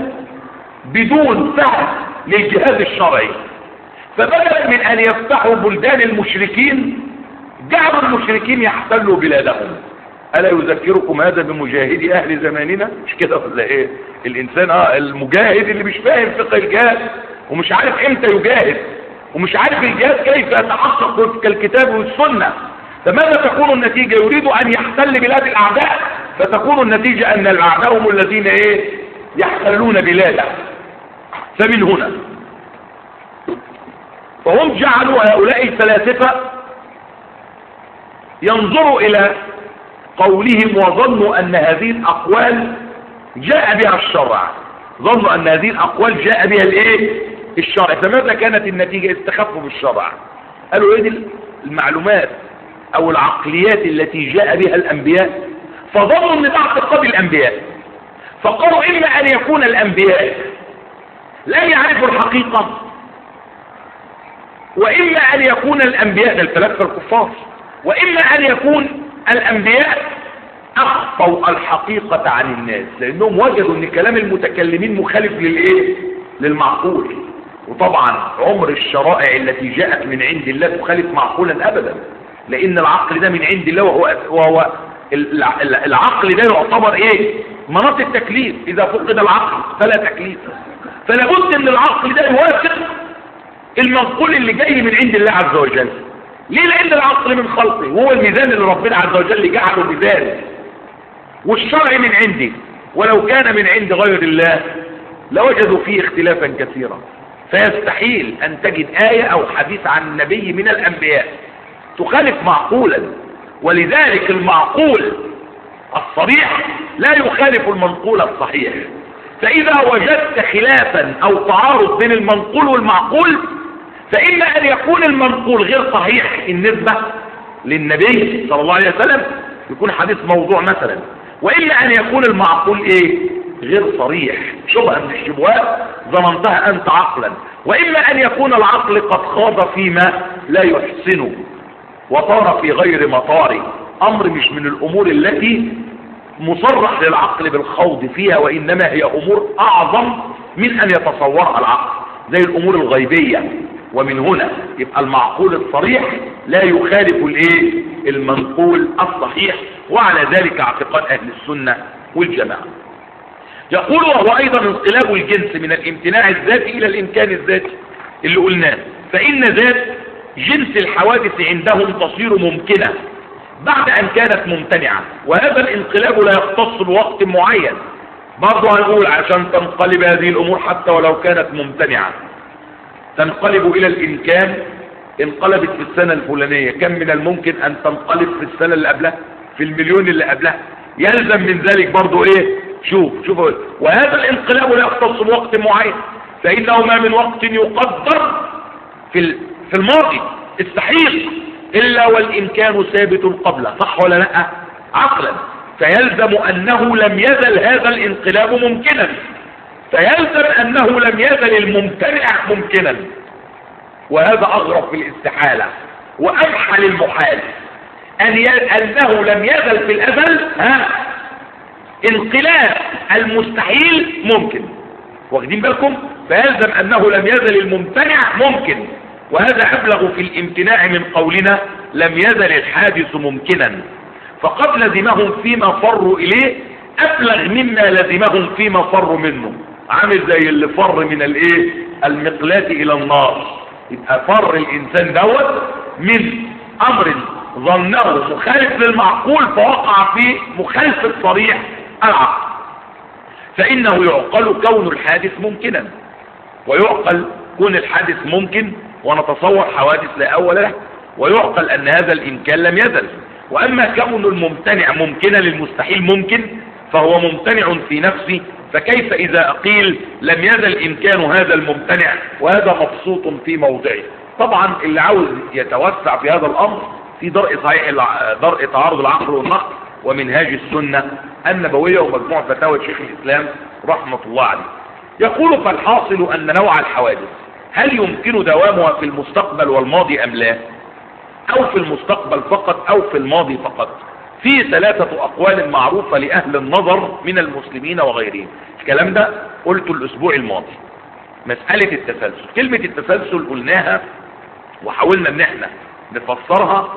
بدون فهم للجهاد الشرعي فبدلا من ان يفتحوا بلدان المشركين جعلوا المشركين يحتلوا بلادهم الا يذكركم هذا بمجاهدي اهل زماننا مش كده ولا ايه الانسان اه المجاهد اللي مش فاهم فقه الجهاد ومش عارف امتى يجاهد ومش عارف الجهاد كيف يتحقق وفق الكتاب والسنه فماذا تكون النتيجة يريد ان يحتل بلاد الاعداء فتكون النتيجة ان الاعداء هم الذين ايه يحتلون بلاده فمن هنا فهم جعلوا هؤلاء الفلاسفة ينظروا الى قولهم وظنوا ان هذه الاقوال جاء بها الشرع ظنوا ان هذه الاقوال جاء بها الايه الشرع فماذا كانت النتيجة استخفوا بالشرع قالوا ايه دي المعلومات او العقليات التي جاء بها الانبياء فظنوا ان ده اعتقاد الانبياء فقالوا اما ان يكون الانبياء لم يعرفوا الحقيقة واما ان يكون الانبياء ده الفلاسفه الكفار واما ان يكون الانبياء اخفوا الحقيقة عن الناس لانهم وجدوا ان كلام المتكلمين مخالف للايه للمعقول وطبعا عمر الشرائع التي جاءت من عند الله تخالف معقولا ابدا لان العقل ده من عند الله وهو, وهو العقل ده يعتبر ايه مناط التكليف اذا فقد العقل فلا تكليف فلا بد ان العقل ده يوافق المنقول اللي جاي من عند الله عز وجل ليه لان العقل من خلقه وهو الميزان اللي ربنا عز وجل جعله ميزان والشرع من عندي ولو كان من عند غير الله لوجدوا فيه اختلافا كثيرا فيستحيل ان تجد آية او حديث عن النبي من الانبياء تخالف معقولا ولذلك المعقول الصريح لا يخالف المنقول الصحيح فإذا وجدت خلافا أو تعارض بين المنقول والمعقول فإما أن يكون المنقول غير صحيح النسبة للنبي صلى الله عليه وسلم يكون حديث موضوع مثلا وإما أن يكون المعقول إيه غير صريح شبهة من الشبهات ظننتها أنت عقلا وإما أن يكون العقل قد خاض فيما لا يحسنه وطار في غير مطار أمر مش من الأمور التي مصرح للعقل بالخوض فيها وإنما هي أمور أعظم من أن يتصورها العقل زي الأمور الغيبية ومن هنا يبقى المعقول الصريح لا يخالف الايه المنقول الصحيح وعلى ذلك اعتقاد اهل السنة والجماعة يقول وهو ايضا انقلاب الجنس من الامتناع الذاتي الى الامكان الذاتي اللي قلناه فان ذات جنس الحوادث عندهم تصير ممكنة بعد ان كانت ممتنعة وهذا الانقلاب لا يختص بوقت معين برضه هنقول عشان تنقلب هذه الامور حتى ولو كانت ممتنعة تنقلب الى الامكان انقلبت في السنة الفلانية كم من الممكن ان تنقلب في السنة اللي قبلها في المليون اللي قبلها يلزم من ذلك برضو ايه شوف شوف وهذا الانقلاب لا يختص بوقت معين فإنه ما من وقت يقدر في في الماضي الصحيح إلا والإمكان ثابت قبله صح ولا لا عقلا فيلزم أنه لم يزل هذا الانقلاب ممكنا فيلزم أنه لم يزل الممتنع ممكنا وهذا أغرب في الاستحالة وأبحى للمحال أن ي... أنه لم يزل في الأزل ها انقلاب المستحيل ممكن واخدين بالكم فيلزم أنه لم يزل الممتنع ممكن وهذا أبلغ في الامتناع من قولنا لم يزل الحادث ممكنا فقد لزمهم فيما فروا إليه أبلغ مما لزمهم فيما فروا منه عامل زي اللي فر من الايه المقلاة الى النار يبقى فر الانسان دوت من امر ظنه مخالف للمعقول فوقع في مخالفة صريح العقل فانه يعقل كون الحادث ممكنا ويعقل كون الحادث ممكن ونتصور حوادث لا اول له ويعقل ان هذا الامكان لم يزل واما كون الممتنع ممكنا للمستحيل ممكن فهو ممتنع في نفسه فكيف إذا أقيل لم يزل إمكان هذا الممتنع وهذا مبسوط في موضعه طبعا اللي عاوز يتوسع في هذا الأمر في درء صحيح درء تعارض العقل والنقل ومنهاج السنة النبوية ومجموع فتاوى شيخ الإسلام رحمة الله عليه يقول فالحاصل أن نوع الحوادث هل يمكن دوامها في المستقبل والماضي أم لا أو في المستقبل فقط أو في الماضي فقط في ثلاثة أقوال معروفة لأهل النظر من المسلمين وغيرهم الكلام ده قلته الأسبوع الماضي مسألة التسلسل كلمة التسلسل قلناها وحاولنا ان احنا نفسرها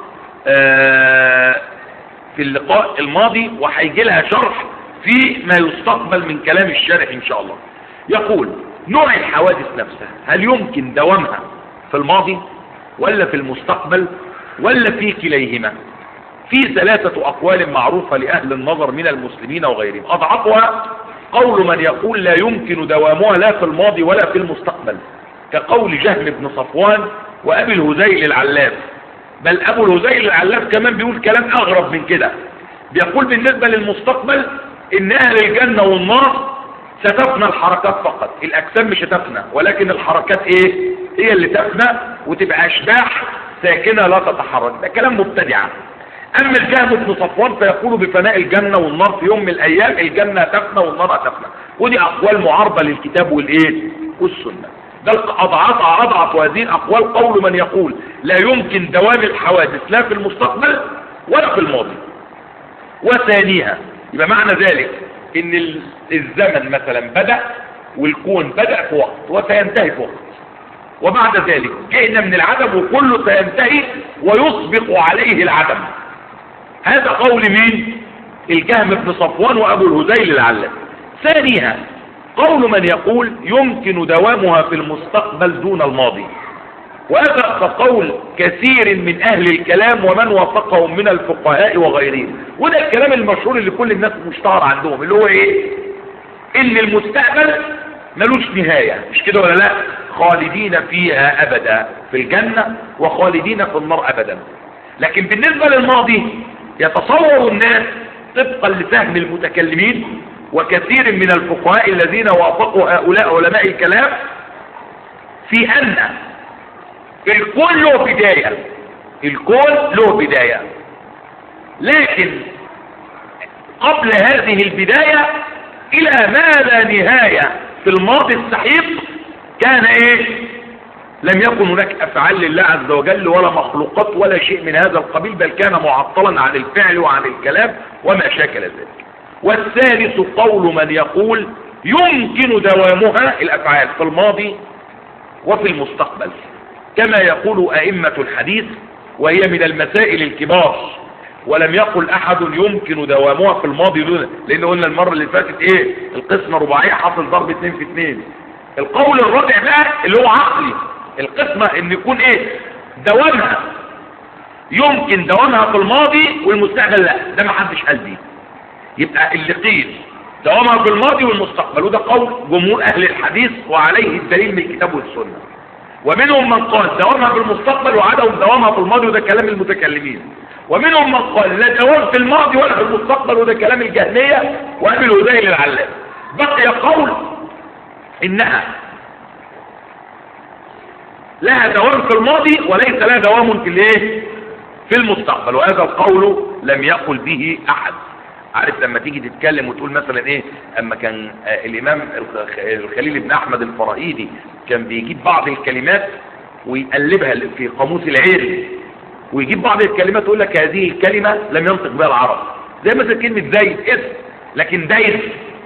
في اللقاء الماضي وهيجي لها شرح في ما يستقبل من كلام الشارح ان شاء الله يقول نوع الحوادث نفسها هل يمكن دوامها في الماضي ولا في المستقبل ولا في كليهما في ثلاثة أقوال معروفة لأهل النظر من المسلمين وغيرهم أضعفها قول من يقول لا يمكن دوامها لا في الماضي ولا في المستقبل كقول جهم بن صفوان وأبي الهزيل العلاف بل أبو الهزيل العلاف كمان بيقول كلام أغرب من كده بيقول بالنسبة للمستقبل إن أهل الجنة والنار ستفنى الحركات فقط الأجسام مش هتفنى ولكن الحركات إيه هي اللي تفنى وتبقى أشباح ساكنة لا تتحرك ده كلام مبتدعة اما الجهم بن صفوان فيقول بفناء الجنة والنار في يوم من الايام الجنة تفنى والنار تفنى ودي اقوال معارضة للكتاب والايه والسنة ده اضعاف اضعف هذه الاقوال قول من يقول لا يمكن دوام الحوادث لا في المستقبل ولا في الماضي وثانيها يبقى معنى ذلك ان الزمن مثلا بدأ والكون بدأ في وقت وسينتهي في وقت وبعد ذلك جئنا من العدم وكله سينتهي ويسبق عليه العدم هذا قول مين الجهم بن صفوان وابو الهذيل العلم ثانيها قول من يقول يمكن دوامها في المستقبل دون الماضي وهذا قول كثير من اهل الكلام ومن وافقهم من الفقهاء وغيرهم وده الكلام المشهور اللي كل الناس مشتهر عندهم اللي هو ايه ان المستقبل ملوش نهاية مش كده ولا لا خالدين فيها ابدا في الجنة وخالدين في النار ابدا لكن بالنسبة للماضي يتصور الناس طبقا لفهم المتكلمين وكثير من الفقهاء الذين وافقوا هؤلاء علماء الكلام في ان الكون له بداية الكون له بداية لكن قبل هذه البداية الى ما لا نهاية في الماضي السحيق كان ايه لم يكن هناك افعال لله عز وجل ولا مخلوقات ولا شيء من هذا القبيل بل كان معطلا عن الفعل وعن الكلام وما شاكل ذلك والثالث قول من يقول يمكن دوامها الافعال في الماضي وفي المستقبل كما يقول ائمة الحديث وهي من المسائل الكبار ولم يقل احد يمكن دوامها في الماضي دون لان قلنا المرة اللي فاتت ايه القسمة رباعية حصل ضرب اتنين في اتنين القول الرابع بقى اللي هو عقلي القسمة ان يكون ايه دوامها يمكن دوامها في الماضي والمستقبل لا ده ما حدش قال دي يبقى اللي قيل دوامها في الماضي والمستقبل وده قول جمهور اهل الحديث وعليه الدليل من الكتاب والسنة ومنهم من قال دوامها في المستقبل وعدم دوامها في الماضي وده كلام المتكلمين ومنهم من قال لا دوام في الماضي ولا في المستقبل وده كلام الجهمية وابي الهذيل العلام بقي قول انها لها دوام في الماضي وليس لها دوام في الايه في المستقبل وهذا القول لم يقل به احد عارف لما تيجي تتكلم وتقول مثلا ايه اما كان آه الامام الخ- الخليل بن احمد الفراهيدي كان بيجيب بعض الكلمات ويقلبها في قاموس العيري ويجيب بعض الكلمات يقول لك هذه الكلمة لم ينطق بها العرب زي مثلا كلمة زيد اسم لكن دايد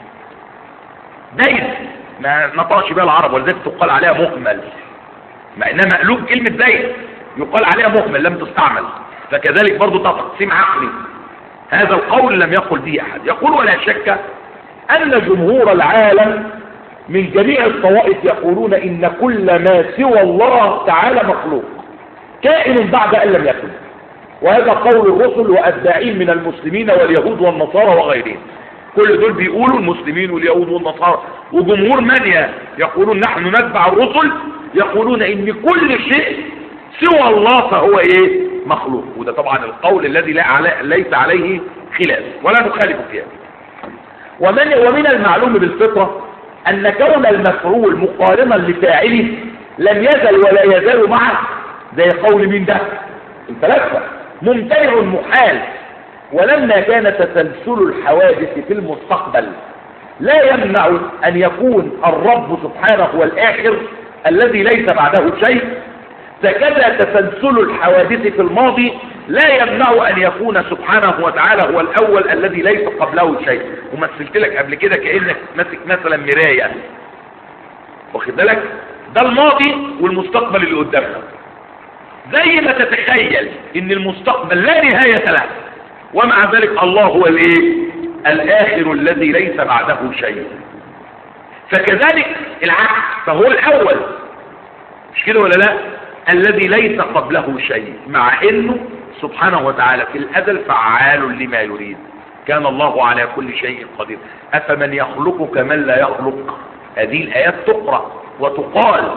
دايد ما نطقش بها العرب ولذلك تقال عليها مهمل مع انها مقلوب كلمة زيد يقال عليها مهمل لم تستعمل فكذلك برضو ده تقسيم عقلي هذا القول لم يقل به احد يقول ولا شك ان جمهور العالم من جميع الطوائف يقولون ان كل ما سوى الله تعالى مخلوق كائن بعد ان لم يكن وهذا قول الرسل واتباعين من المسلمين واليهود والنصارى وغيرهم كل دول بيقولوا المسلمين واليهود والنصارى وجمهور من يقولون نحن نتبع الرسل يقولون ان كل شيء سوى الله فهو ايه مخلوق وده طبعا القول الذي لا علي ليس عليه خلاف ولا نخالف فيه ومن ومن المعلوم بالفطرة ان كون المفعول مقارنا لفاعله لم يزل ولا يزال معه زي قول مين ده الفلاسفة ممتنع محال ولما كان تسلسل الحوادث في المستقبل لا يمنع ان يكون الرب سبحانه هو الاخر الذي ليس بعده شيء فكذا تسلسل الحوادث في الماضي لا يمنع ان يكون سبحانه وتعالى هو الاول الذي ليس قبله شيء ومثلت لك قبل كده كانك ماسك مثلا مرايه واخد بالك ده الماضي والمستقبل اللي قدامنا زي ما تتخيل ان المستقبل لا نهايه له ومع ذلك الله هو الايه الاخر الذي ليس بعده شيء فكذلك العكس فهو الاول مش كده ولا لا الذي ليس قبله شيء مع انه سبحانه وتعالى في الازل فعال لما يريد كان الله على كل شيء قدير افمن يخلق كمن لا يخلق هذه الايات تقرا وتقال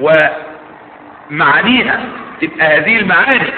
ومعانيها تبقى هذه المعاني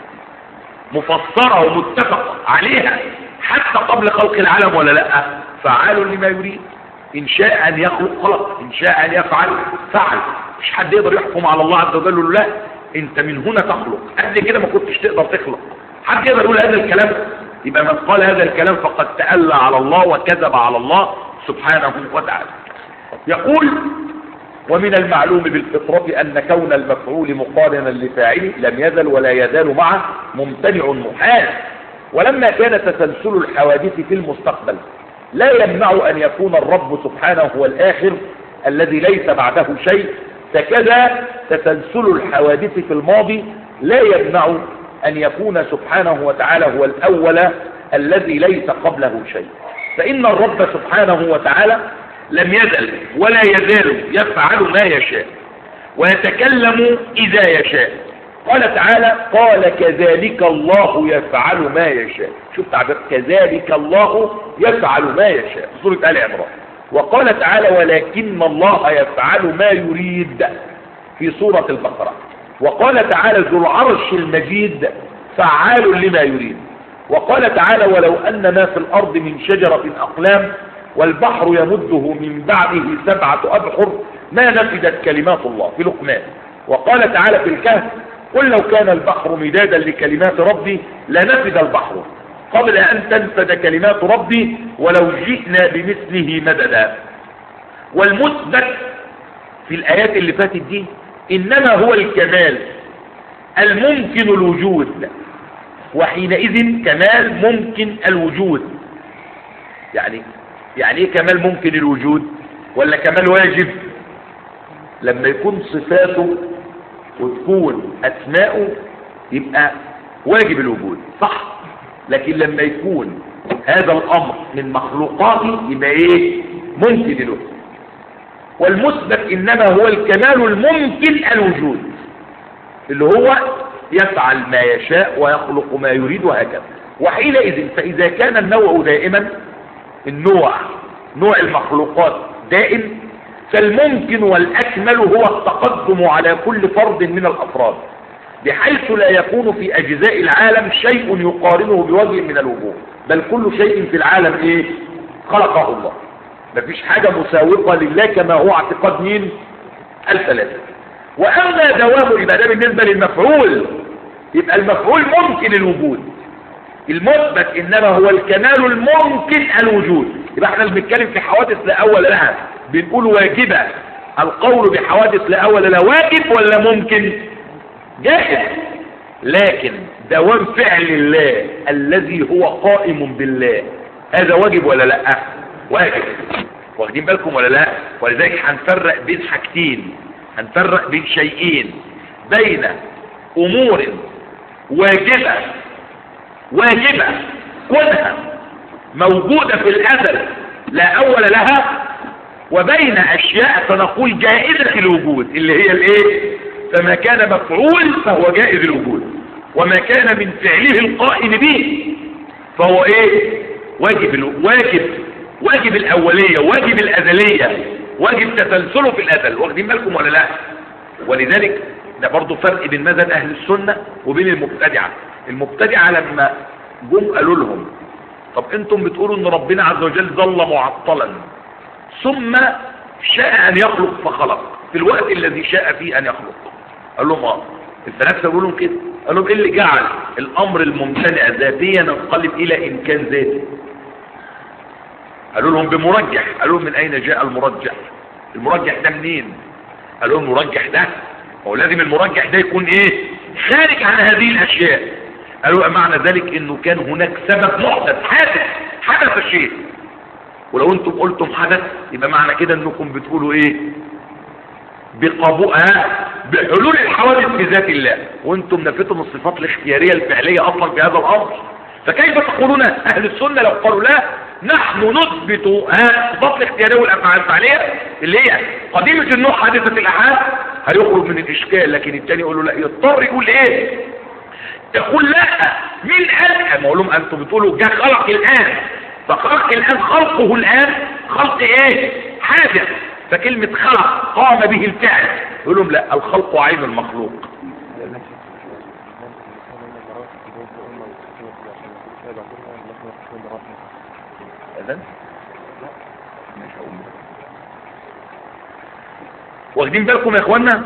مفسره ومتفق عليها حتى قبل خلق العالم ولا لا فعال لما يريد ان شاء ان يخلق خلق ان شاء ان يفعل فعل مش حد يقدر يحكم على الله عز وجل يقول له لا انت من هنا تخلق قبل كده ما كنتش تقدر تخلق حد يقدر يقول هذا الكلام يبقى من قال هذا الكلام فقد تألى على الله وكذب على الله سبحانه وتعالى يقول ومن المعلوم بالفطرة أن كون المفعول مقارنا لفاعله لم يزل ولا يزال معه ممتنع محال ولما كان تسلسل الحوادث في المستقبل لا يمنع أن يكون الرب سبحانه هو الآخر الذي ليس بعده شيء فكذا تسلسل الحوادث في الماضي لا يمنع أن يكون سبحانه وتعالى هو الأول الذي ليس قبله شيء فإن الرب سبحانه وتعالى لم يزل ولا يزال يفعل ما يشاء ويتكلم إذا يشاء قال تعالى قال كذلك الله يفعل ما يشاء شوف تعبير كذلك الله يفعل ما يشاء سورة آل عمران وقال تعالى ولكن الله يفعل ما يريد في سورة البقرة وقال تعالى ذو العرش المجيد فعال لما يريد وقال تعالى ولو أن ما في الأرض من شجرة أقلام والبحر يمده من بعده سبعة أبحر ما نفدت كلمات الله في لقمان وقال تعالى في الكهف قل لو كان البحر مدادا لكلمات ربي لنفد البحر قبل أن تنفد كلمات ربي ولو جئنا بمثله مددا والمثبت في الآيات اللي فاتت دي إنما هو الكمال الممكن الوجود وحينئذ كمال ممكن الوجود يعني يعني ايه كمال ممكن الوجود ولا كمال واجب لما يكون صفاته وتكون اسماؤه يبقى واجب الوجود صح لكن لما يكون هذا الامر من مخلوقاته يبقى ايه ممكن الوجود والمثبت انما هو الكمال الممكن الوجود اللي هو يفعل ما يشاء ويخلق ما يريد وهكذا وحينئذ فاذا كان النوع دائما النوع نوع المخلوقات دائم فالممكن والأكمل هو التقدم على كل فرد من الأفراد بحيث لا يكون في أجزاء العالم شيء يقارنه بوجه من الوجوه بل كل شيء في العالم إيه خلقه الله مفيش حاجة مساوقة لله كما هو اعتقاد مين الثلاثة وأما دوام يبقى ده بالنسبة للمفعول يبقى المفعول ممكن الوجود المثبت إنما هو الكمال الممكن الوجود يبقى احنا بنتكلم في حوادث لا أول لها بنقول واجبة القول بحوادث لا أول لها واجب ولا ممكن جائز لكن دوام فعل الله الذي هو قائم بالله هذا واجب ولا لا واجب واخدين بالكم ولا لا ولذلك هنفرق بين حاجتين هنفرق بين شيئين بين امور واجبة واجبة كونها موجودة في الازل لا اول لها وبين اشياء سنقول جائزة الوجود اللي هي الايه فما كان مفعول فهو جائز الوجود وما كان من فعله القائم به فهو ايه واجب الو... واجب واجب الاولية واجب الازلية واجب تسلسله في الازل واخدين بالكم ولا لا ولذلك ده برضو فرق بين مذهب اهل السنة وبين المبتدعة المبتدعة لما جم قالوا لهم طب انتم بتقولوا ان ربنا عز وجل ظل معطلا ثم شاء ان يخلق فخلق في الوقت الذي شاء فيه ان يخلق قال لهم اه الفلاسفه بيقولوا لهم كده قال لهم ايه اللي جعل الامر الممتنع ذاتيا ينقلب الى امكان ذاتي قالوا لهم بمرجح قالوا لهم من اين جاء المرجح المرجح ده منين قالوا لهم المرجح ده هو لازم المرجح ده يكون ايه خارج عن هذه الاشياء قالوا معنى ذلك انه كان هناك سبب محدث حادث حدث الشيء ولو انتم قلتم حدث يبقى معنى كده انكم بتقولوا ايه بقبوها بحلول الحوادث في ذات الله وانتم نفيتم الصفات الاختيارية الفعلية اصلا في هذا الامر فكيف تقولون اهل السنة لو قالوا لا نحن نثبت الصفات الاختيارية والافعال الفعلية اللي هي قديمة النوع حادثة الاحاد هيخرج من الاشكال لكن التاني يقول له لا يضطر يقول ايه يقول لا مين قال ما اقول لهم انتم بتقولوا جاء خلق الان فخلق الان خلقه الان خلق ايه حادث فكلمة خلق قام به الفعل يقول لهم لا الخلق عين المخلوق اذن مش هقول واخدين بالكم يا اخوانا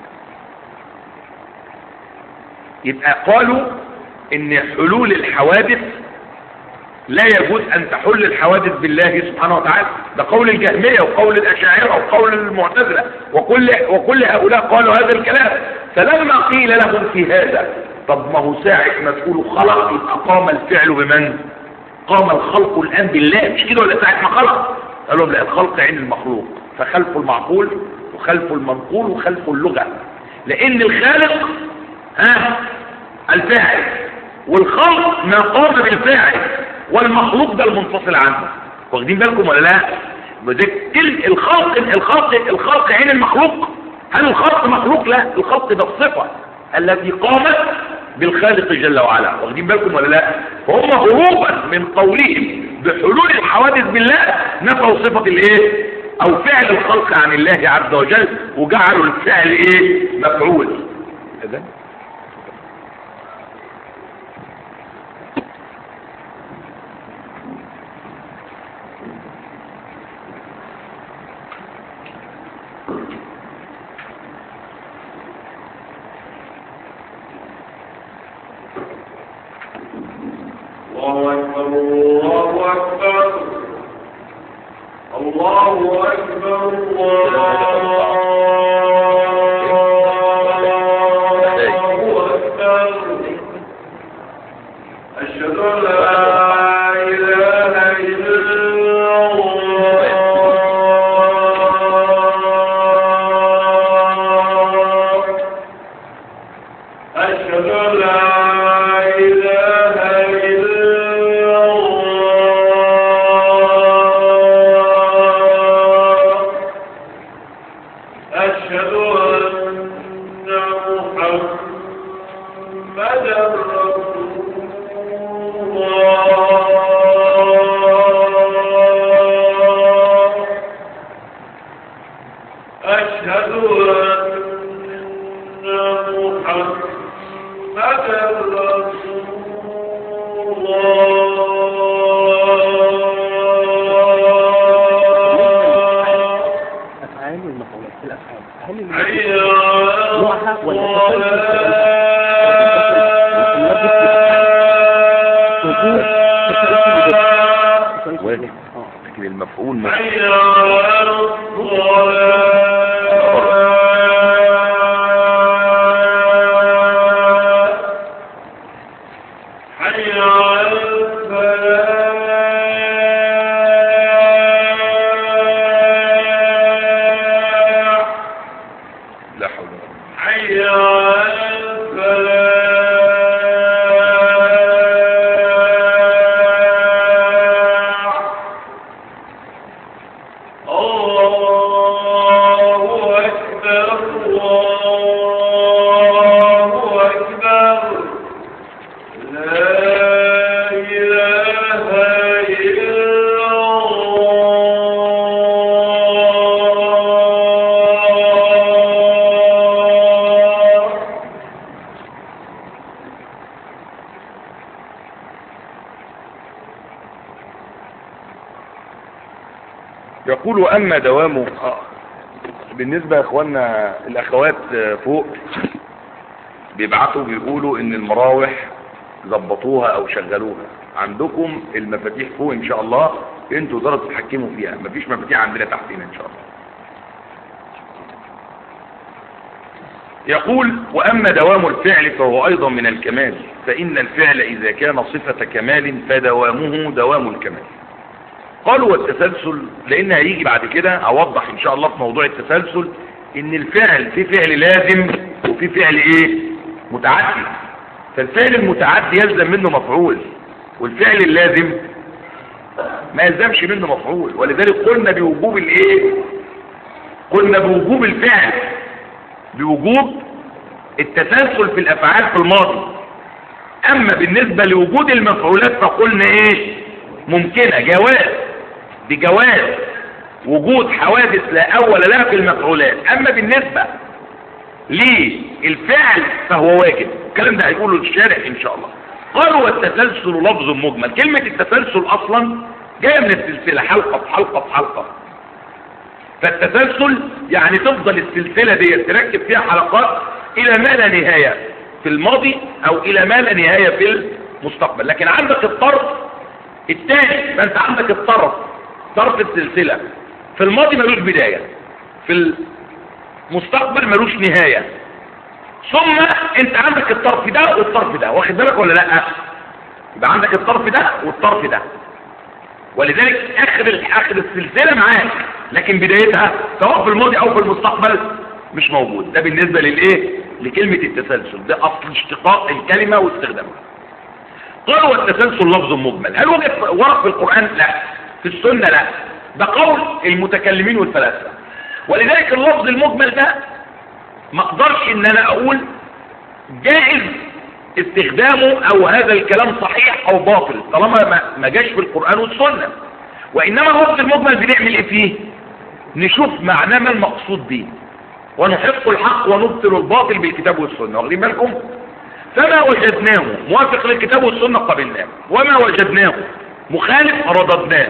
يبقى قالوا ان حلول الحوادث لا يجوز ان تحل الحوادث بالله سبحانه وتعالى ده قول الجهمية وقول الاشاعرة وقول المعتزلة وكل, وكل هؤلاء قالوا هذا الكلام فلما قيل لهم في هذا طب ما هو ساعة ما تقولوا خلق يبقى قام الفعل بمن قام الخلق الان بالله مش كده ولا ساعة ما خلق قال لهم لا الخلق عين المخلوق فخلف المعقول وخلف المنقول وخلف اللغة لان الخالق ها الفاعل والخلق ما قام بالفاعل والمخلوق ده المنفصل عنه واخدين بالكم ولا لا كل الخلق الخلق الخلق عين المخلوق هل الخلق مخلوق لا الخلق ده الصفة التي قامت بالخالق جل وعلا واخدين بالكم ولا لا هم هروبا من قولهم بحلول الحوادث بالله نفوا صفة الايه او فعل الخلق عن الله عز وجل وجعلوا الفعل ايه مفعول اذا أفعال والمفعولات في الأفعال هل المفعول نوعها ولا واجب اه لكن المفعول مش لا حول ولا قوة يقول واما دوام آه، بالنسبة يا اخوانا الاخوات آه، فوق بيبعتوا بيقولوا ان المراوح ظبطوها او شغلوها عندكم المفاتيح فوق ان شاء الله انتوا تقدروا تتحكموا فيها مفيش مفاتيح عندنا تحتنا ان شاء الله يقول واما دوام الفعل فهو ايضا من الكمال فان الفعل اذا كان صفة كمال فدوامه دوام الكمال قالوا والتسلسل لان هيجي بعد كده اوضح ان شاء الله في موضوع التسلسل ان الفعل في فعل لازم وفي فعل ايه متعدي فالفعل المتعدي يلزم منه مفعول والفعل اللازم ما يلزمش منه مفعول ولذلك قلنا بوجوب الايه قلنا بوجوب الفعل بوجوب التسلسل في الافعال في الماضي اما بالنسبة لوجود المفعولات فقلنا ايه ممكنة جواز بجواز وجود حوادث لا اول لها في المفعولات اما بالنسبة للفعل فهو واجب الكلام ده هيقوله الشارع ان شاء الله قالوا والتسلسل لفظ مجمل كلمة التسلسل اصلا جاية من السلسلة حلقة في حلقة في حلقة فالتسلسل يعني تفضل السلسلة دي تركب فيها حلقات الى ما لا نهاية في الماضي او الى ما لا نهاية في المستقبل لكن عندك الطرف الثاني ما انت عندك الطرف طرف السلسلة في الماضي ملوش بداية في المستقبل ملوش نهاية ثم انت عندك الطرف ده والطرف ده واخد بالك ولا لا يبقى عندك الطرف ده والطرف ده ولذلك اخر اخر السلسلة معاك لكن بدايتها سواء في الماضي او في المستقبل مش موجود ده بالنسبة للايه لكلمة التسلسل ده اصل اشتقاق الكلمة واستخدامها قالوا والتسلسل لفظ مجمل هل وجد ورق في القرآن لا في السنة لا ده قول المتكلمين والفلاسفة ولذلك اللفظ المجمل ده ما اقدرش ان انا اقول جائز استخدامه او هذا الكلام صحيح او باطل طالما ما- ما جاش في القرآن والسنة وانما اللفظ المجمل بنعمل ايه فيه نشوف معناه ما المقصود به ونحق الحق ونبطل الباطل بالكتاب والسنة واخدين بالكم فما وجدناه موافق للكتاب والسنة قبلناه وما وجدناه مخالف رددناه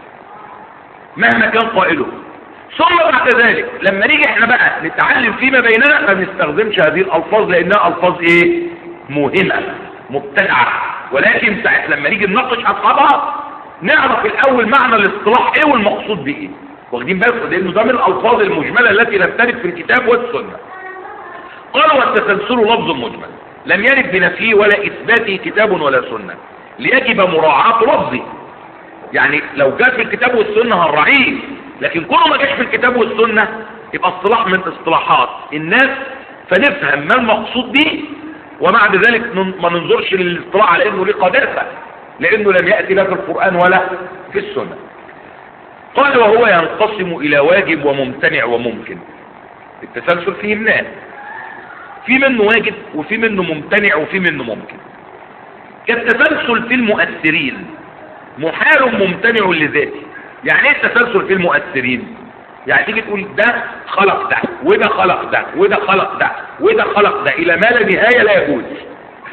مهما كان قائله ثم بعد ذلك لما نيجي احنا بقى نتعلم فيما بيننا ما بنستخدمش هذه الالفاظ لانها الفاظ ايه مهمة مبتدعة ولكن ساعة لما نيجي نناقش اصحابها نعرف الاول معنى الاصطلاح ايه والمقصود بايه واخدين بالكم لانه ده من الالفاظ المجملة التي لم ترد في الكتاب والسنة قالوا والتسلسل لفظ مجمل لم يرد بنفيه ولا اثباته كتاب ولا سنة ليجب مراعاة لفظه يعني لو جاء في الكتاب والسنة هنراعيه لكن كله ما جاش في الكتاب والسنة يبقى اصطلاح من اصطلاحات الناس فنفهم ما المقصود به وبعد ذلك نن- ما ننظرش للاصطلاح على انه ليه قداسة لانه لم يأتي لا في القرآن ولا في السنة قال وهو ينقسم الى واجب وممتنع وممكن التسلسل فيه منان في منه واجب وفي منه ممتنع وفي منه ممكن كالتسلسل في المؤثرين محال ممتنع لذاته يعني ايه التسلسل في المؤثرين يعني تيجي تقول ده خلق ده وده خلق ده وده خلق ده وده خلق ده الى ما لا نهايه لا يجوز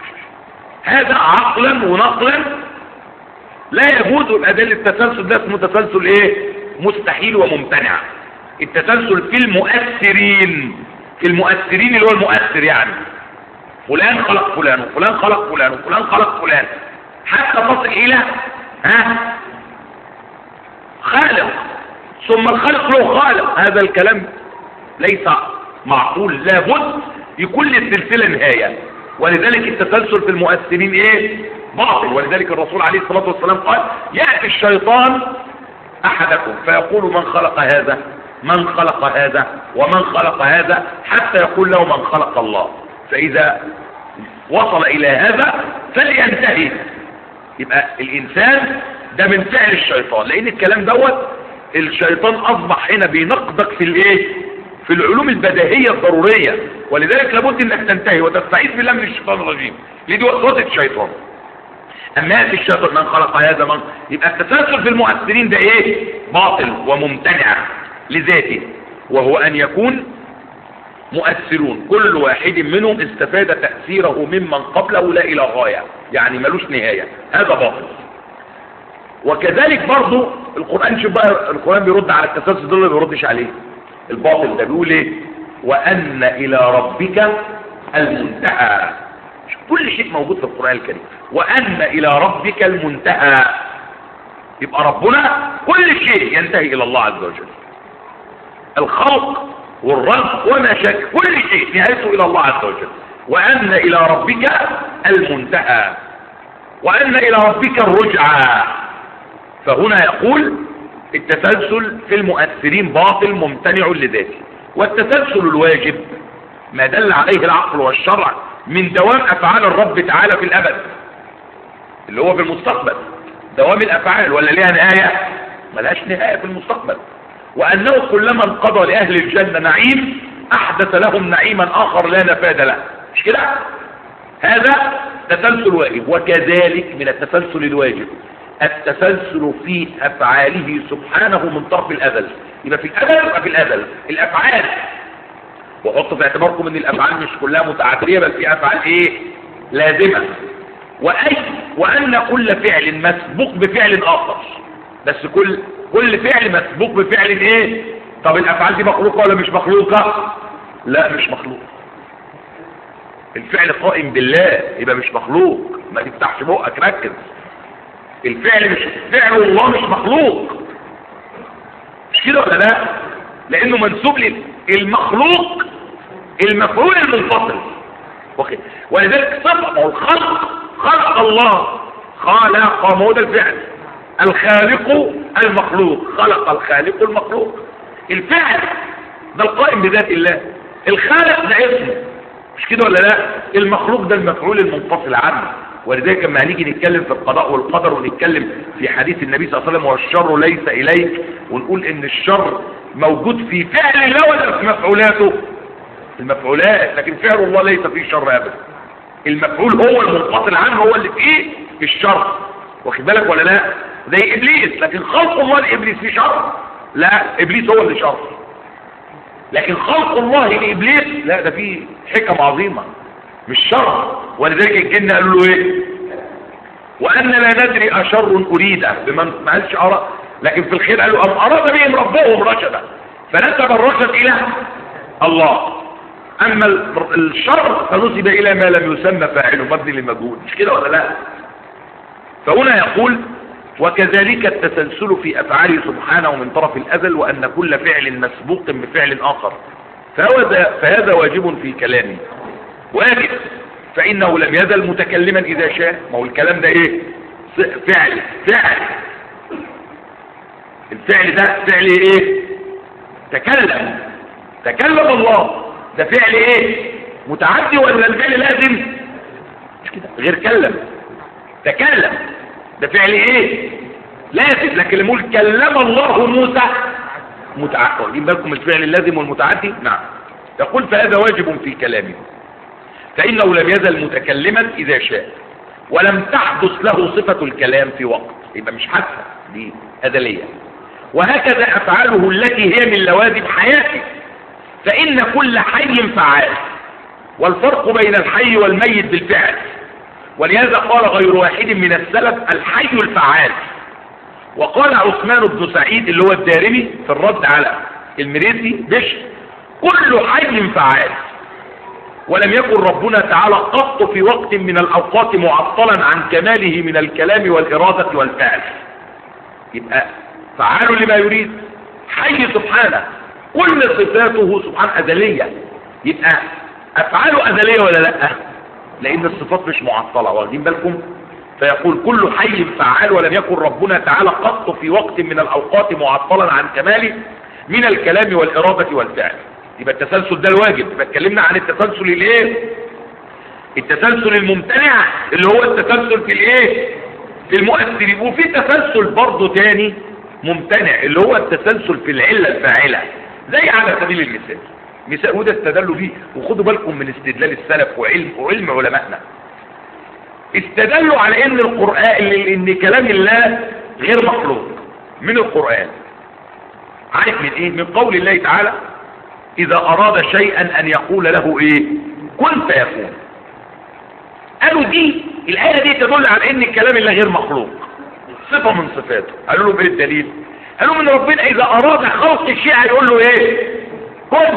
هذا عقلا ونقلا لا يجوز الأدلة التسلسل ده اسمه تسلسل ايه مستحيل وممتنع التسلسل في المؤثرين في المؤثرين اللي هو المؤثر يعني فلان خلق فلان وفلان خلق فلان وفلان خلق فلان حتى تصل الى ها خالق ثم الخالق له خالق هذا الكلام ليس معقول لابد يكون للسلسله نهايه ولذلك التسلسل في المؤثرين ايه باطل ولذلك الرسول عليه الصلاه والسلام قال ياتي الشيطان احدكم فيقول من خلق هذا من خلق هذا ومن خلق هذا حتى يقول له من خلق الله فاذا وصل الى هذا فلينتهي يبقى الانسان ده من فعل الشيطان لان الكلام دوت الشيطان اصبح هنا بينقضك في الايه في العلوم البديهيه الضروريه ولذلك لابد انك تنتهي وتستعيذ بالله من الشيطان الرجيم لدي وسوسه الشيطان اما ياتي الشيطان من خلق هذا من يبقى التسلسل في المؤثرين ده ايه باطل وممتنع لذاته وهو ان يكون مؤثرون كل واحد منهم استفاد تأثيره ممن قبله لا إلى غاية يعني ملوش نهاية هذا باطل وكذلك برضو القرآن شوف بقى القرآن بيرد على التسلسل ده اللي بيردش عليه الباطل ده بيقول ايه وأن إلى ربك المنتهى شوف كل شيء موجود في القرآن الكريم وأن إلى ربك المنتهى يبقى ربنا كل شيء ينتهي إلى الله عز وجل الخلق والرزق وما شك كل شيء نهايته الى الله عز وجل وان الى ربك المنتهى وان الى ربك الرجعى فهنا يقول التسلسل في المؤثرين باطل ممتنع لذاته والتسلسل الواجب ما دل عليه العقل والشرع من دوام افعال الرب تعالى في الابد اللي هو في المستقبل دوام الافعال ولا ليها نهايه ملهاش نهايه في المستقبل وأنه كلما انقضى لأهل الجنة نعيم أحدث لهم نعيما آخر لا نفاد له مش كده هذا تسلسل واجب وكذلك من التسلسل الواجب التسلسل في أفعاله سبحانه من طرف الأزل يبقى في الأزل يبقى في الأزل الأفعال وحط في اعتباركم ان الأفعال مش كلها متعادية بل في أفعال ايه لازمة وأي وأن كل فعل مسبوق بفعل آخر بس كل كل فعل مسبوق بفعل ايه طب الافعال دي مخلوقه ولا مش مخلوقه لا مش مخلوق الفعل قائم بالله يبقى مش مخلوق ما تفتحش بقك ركز الفعل مش فعل الله مش مخلوق مش كده ولا لا لانه منسوب للمخلوق المفعول المنفصل واخد ولذلك صفه الخلق خلق الله خلق ما هو ده الفعل الخالق المخلوق خلق الخالق المخلوق الفعل ده القائم بذات الله الخالق ده اسمه مش كده ولا لا المخلوق ده المفعول المنفصل عنه ولذلك لما هنيجي نتكلم في القضاء والقدر ونتكلم في حديث النبي صلى الله عليه وسلم والشر ليس اليك ونقول ان الشر موجود في فعل الله ولا في مفعولاته المفعولات لكن فعل الله ليس فيه شر ابدا المفعول هو المنفصل عنه هو اللي فيه الشر واخد بالك ولا لا زي ابليس لكن خلق الله لابليس فيه شر لا ابليس هو اللي شر لكن خلق الله لابليس لا ده فيه حكم عظيمه مش شر ولذلك الجن قالوا له ايه وان لا ندري اشر اريد بمن ما قالش ارى لكن في الخير قالوا ام اراد بهم ربهم رشدا فنسب الرشد الى الله اما الشر فنسب الى ما لم يسمى فاعله مبني للمجهول مش كده ولا لا فهنا يقول وكذلك التسلسل في أفعاله سبحانه من طرف الأزل وأن كل فعل مسبوق بفعل آخر فهذا, فهذا واجب في كلامه واجب فإنه لم يزل متكلما إذا شاء ما هو الكلام ده إيه فعل فعل الفعل ده فعل إيه تكلم تكلم الله ده فعل إيه متعدي ولا الفعل لازم مش كده غير كلم تكلم ده فعل ايه لازم لكن لما يقول كلم الله موسى متعدي واخدين بالكم الفعل اللازم والمتعدي نعم يقول فهذا واجب في كلامه فانه لم يزل متكلما اذا شاء ولم تحدث له صفة الكلام في وقت يبقى مش حادثة دي أزلية وهكذا أفعاله التي هي من لوازم حياته فإن كل حي فعال والفرق بين الحي والميت بالفعل ولهذا قال غير واحد من السلف الحي الفعال وقال عثمان بن سعيد اللي هو الدارمي في الرد على المريسي بشر كل حي فعال ولم يكن ربنا تعالى قط في وقت من الأوقات معطلا عن كماله من الكلام والإرادة والفعل يبقى فعال لما يريد حي سبحانه كل صفاته سبحانه أزلية يبقى أفعاله أزلية ولا لا لأن الصفات مش معطلة واخدين بالكم فيقول كل حي فعال ولم يكن ربنا تعالى قط في وقت من الأوقات معطلا عن كماله من الكلام والإرادة والفعل يبقى التسلسل ده الواجب يبقى اتكلمنا عن التسلسل الايه التسلسل الممتنع اللي هو التسلسل في الايه في المؤثر وفي تسلسل برضه تاني ممتنع اللي هو التسلسل في العلة الفاعلة زي على سبيل المثال مثال وده استدلوا بيه وخدوا بالكم من استدلال السلف وعلم وعلم علمائنا استدلوا على ان القرآن ان كلام الله غير مخلوق من القرآن عارف من ايه من قول الله تعالى اذا اراد شيئا ان يقول له ايه كن فيكون قالوا دي الايه دي تدل على ان الكلام الله غير مخلوق صفه من صفاته قالوا له ايه الدليل قالوا من ربنا اذا اراد خلق الشيء يقول له ايه كن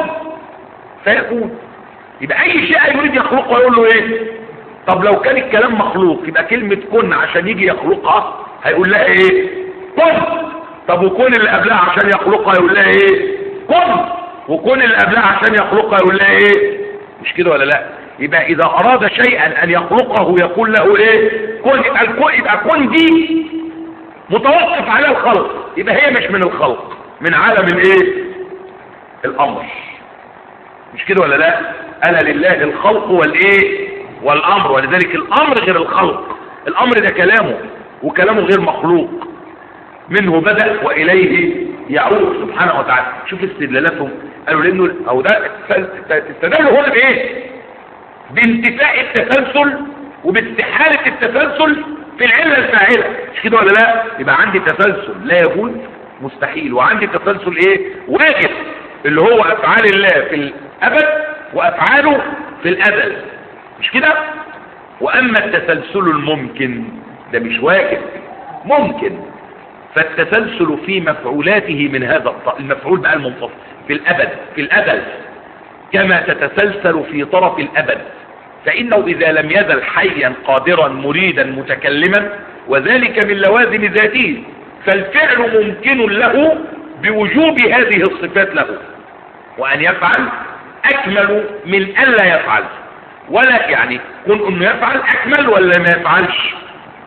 فيكون يبقى اي شيء يريد يخلقه يقول له ايه طب لو كان الكلام مخلوق يبقى كلمه كن عشان يجي يخلقها هيقول لها ايه كن طب وكون اللي قبلها عشان يخلقها يقول لها ايه كن وكون اللي قبلها عشان يخلقها يقول لها ايه مش كده ولا لا يبقى اذا اراد شيئا ان يخلقه يقول له ايه كن يبقى الكون يبقى كن دي متوقف على الخلق يبقى هي مش من الخلق من عالم الايه الامر مش كده ولا لا الا لله الخلق والايه والامر ولذلك الامر غير الخلق الامر ده كلامه وكلامه غير مخلوق منه بدأ وإليه يعود سبحانه وتعالى شوف استدلالاتهم قالوا لأنه أو ده استدلوا هنا بإيه بانتفاء التسلسل وباستحالة التسلسل في العلة الفاعلة مش كده ولا لا يبقى عندي تسلسل لا يجوز مستحيل وعندي تسلسل ايه واجب اللي هو افعال الله في الابد وافعاله في الازل مش كده واما التسلسل الممكن ده مش واجب ممكن فالتسلسل في مفعولاته من هذا الط- المفعول بقى المنفصل في الأبد في الأبد كما تتسلسل في طرف الأبد فإنه إذا لم يزل حيا قادرا مريدا متكلما وذلك من لوازم ذاته فالفعل ممكن له بوجوب هذه الصفات له وأن يفعل أكمل من ألا يفعل ولا يعني كن أنه يفعل أكمل ولا ما يفعلش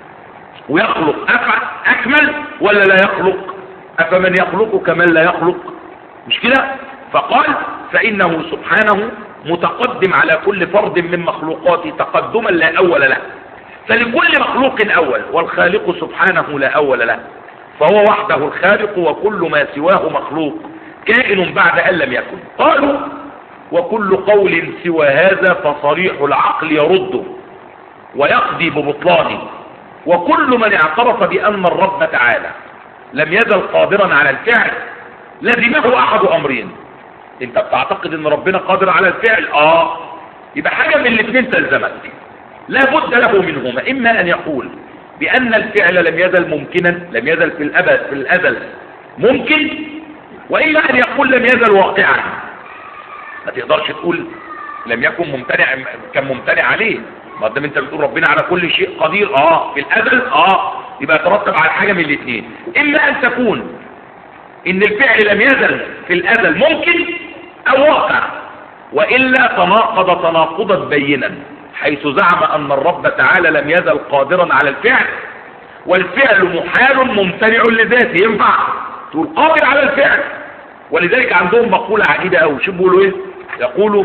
ويخلق أفعل أكمل ولا لا يخلق أفمن يخلق كمن لا يخلق مش كده فقال فإنه سبحانه متقدم على كل فرد من مخلوقاته تقدما لا أول له فلكل مخلوق أول والخالق سبحانه لا أول له فهو وحده الخالق وكل ما سواه مخلوق كائن بعد أن لم يكن قالوا وكل قول سوى هذا فصريح العقل يرده ويقضي ببطلانه وكل من اعترف بأن الرب تعالى لم يزل قادرا على الفعل لزمه أحد أمرين انت بتعتقد ان ربنا قادر على الفعل اه يبقى حاجة من الاثنين تلزمك لا بد له منهما اما ان يقول بان الفعل لم يزل ممكنا لم يزل في الابد في الازل ممكن واما ان يقول لم يزل واقعا ما تقدرش تقول لم يكن ممتنع كان ممتنع عليه ما دام انت بتقول ربنا على كل شيء قدير اه في الازل اه يبقى يترتب على حاجه من الاثنين اما ان تكون ان الفعل لم يزل في الازل ممكن او واقع والا تناقض تناقضا بينا حيث زعم ان الرب تعالى لم يزل قادرا على الفعل والفعل محال ممتنع لذاته ينفع تقول قادر على الفعل ولذلك عندهم مقولة عجيبة قوي شو بيقولوا ايه يقولوا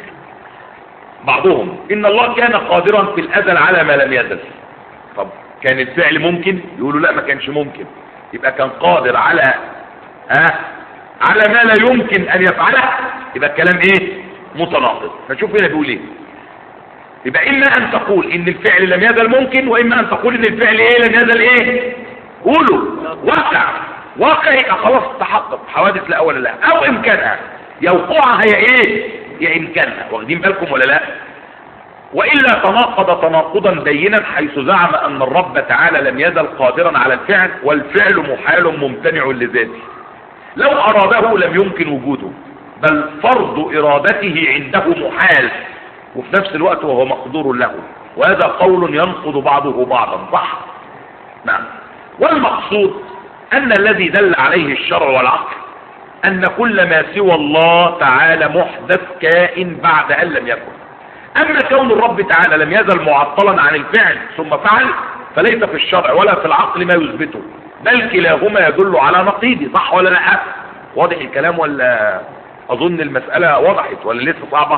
بعضهم ان الله كان قادرا في الازل على ما لم يزل طب كان الفعل ممكن يقولوا لا ما كانش ممكن يبقى كان قادر على ها على ما لا يمكن ان يفعله يبقى الكلام ايه متناقض فشوف هنا بيقول ايه يبقى اما ان تقول ان الفعل لم يزل ممكن واما ان تقول ان الفعل ايه لم يزل ايه قولوا واقع واقع يبقى خلاص تحقق حوادث لا ولا لا او امكانها يا وقوعها هي ايه يا امكانها واخدين بالكم ولا لا وإلا تناقض تناقضا بينا حيث زعم أن الرب تعالى لم يزل قادرا على الفعل والفعل محال ممتنع لذاته لو أراده لم يمكن وجوده بل فرض إرادته عنده محال وفي نفس الوقت وهو مقدور له وهذا قول ينقض بعضه بعضا صح نعم والمقصود أن الذي دل عليه الشرع والعقل أن كل ما سوى الله تعالى محدث كائن بعد أن لم يكن أما كون الرب تعالى لم يزل معطلا عن الفعل ثم فعل فليس في الشرع ولا في العقل ما يثبته بل كلاهما يدل على نقيضه صح ولا لا واضح الكلام ولا أظن المسألة وضحت ولا لسه صعبة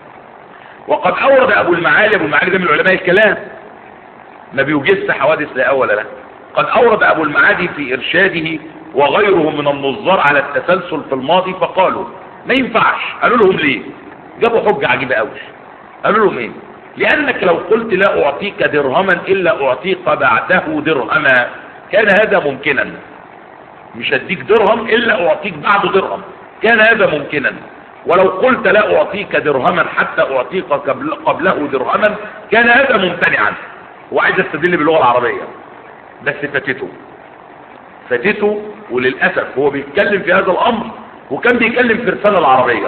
وقد أورد أبو المعالي أبو المعالي ده من علماء الكلام ما بيوجدش حوادث لا أول له قد أورد أبو المعادي في إرشاده وغيره من النظار على التسلسل في الماضي فقالوا ما ينفعش قالوا لهم ليه جابوا حجة عجيبة قوي قالوا لهم ايه لأنك لو قلت لا أعطيك درهما إلا أعطيك بعده درهما كان هذا ممكنا مش هديك درهم إلا أعطيك بعده درهم كان هذا ممكنا ولو قلت لا أعطيك درهما حتى أعطيك قبل قبله درهما كان هذا ممتنعا وعايز استدل باللغة العربية بس فاتته فاتته وللأسف هو بيتكلم في هذا الأمر وكان بيتكلم في رسالة العربية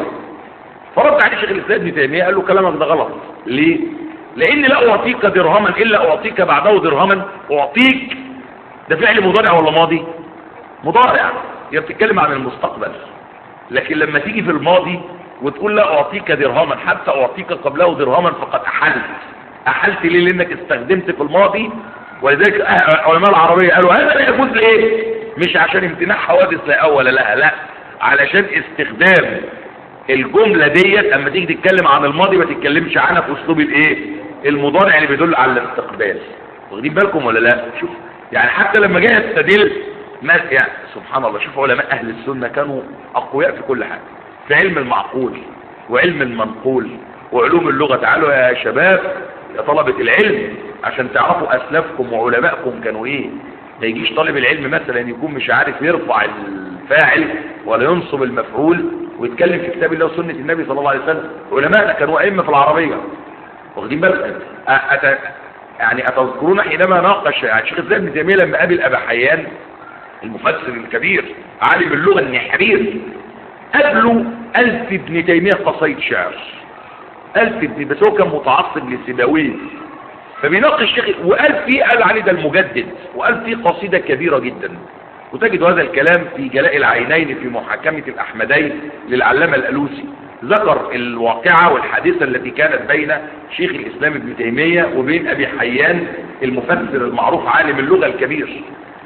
فرد عليه شيخ الإسلام ابن تيمية قال له كلامك ده غلط ليه؟ لأن لا أعطيك درهما إلا أعطيك بعده درهما أعطيك ده فعل مضارع ولا ماضي؟ مضارع هي بتتكلم عن المستقبل لكن لما تيجي في الماضي وتقول لا أعطيك درهما حتى أعطيك قبله درهما فقد أحلت أحلت ليه لأنك استخدمت في الماضي ولذلك علماء العربية قالوا هذا لا يجوز ليه مش عشان امتناع حوادث لا أول لها لا علشان استخدام الجملة ديت اما تيجي تتكلم عن الماضي ما تتكلمش عنها في اسلوب الايه المضارع اللي بيدل على الاستقبال واخدين بالكم ولا لا شوف يعني حتى لما جاي يستدل ما يعني سبحان الله شوف علماء اهل السنة كانوا اقوياء في كل حاجة في علم المعقول وعلم المنقول وعلوم اللغة تعالوا يا شباب يا طلبة العلم عشان تعرفوا اسلافكم وعلمائكم كانوا ايه ما يجيش طالب العلم مثلا يكون مش عارف يرفع الفاعل ولا ينصب المفعول ويتكلم في كتاب الله وسنة النبي صلى الله عليه وسلم علماءنا كانوا أئمة في العربية واخدين بالك أت... يعني أتذكرون حينما ناقش يعني شيخ الإسلام ابن تيمية لما قابل أبا حيان المفسر الكبير عالم اللغة النحرير قابله ألف ابن تيمية قصيد شعر ألف ابن بس هو كان متعصب لسيبويه فبيناقش الشيخ وقال فيه قال عليه ده المجدد وقال فيه قصيدة كبيرة جدا وتجد هذا الكلام في جلاء العينين في محاكمة الأحمدين للعلامة الألوسي ذكر الواقعة والحادثة التي كانت بين شيخ الإسلام ابن تيمية وبين أبي حيان المفسر المعروف عالم اللغة الكبير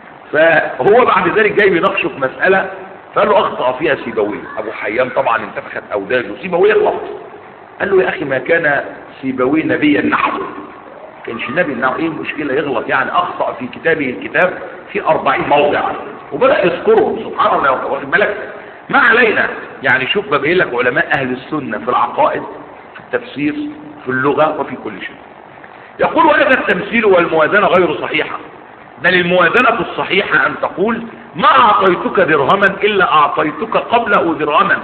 فهو بعد ذلك جاي بيناقشه في مسألة فقال له أخطأ فيها سيبويه أبو حيان طبعا انتفخت أوداجه سيبويه غلط قال له يا أخي ما كان سيبويه نبيا نحوه كانش النبي انه ايه المشكلة يغلط يعني اخطأ في كتابه الكتاب في اربعين موضع وبدأ يذكره سبحان الله واخد بالك ما علينا يعني شوف ببين لك علماء اهل السنة في العقائد في التفسير في اللغة وفي كل شيء يقول هذا التمثيل والموازنة غير صحيحة بل الموازنة الصحيحة ان تقول ما اعطيتك درهما الا اعطيتك قبله درهما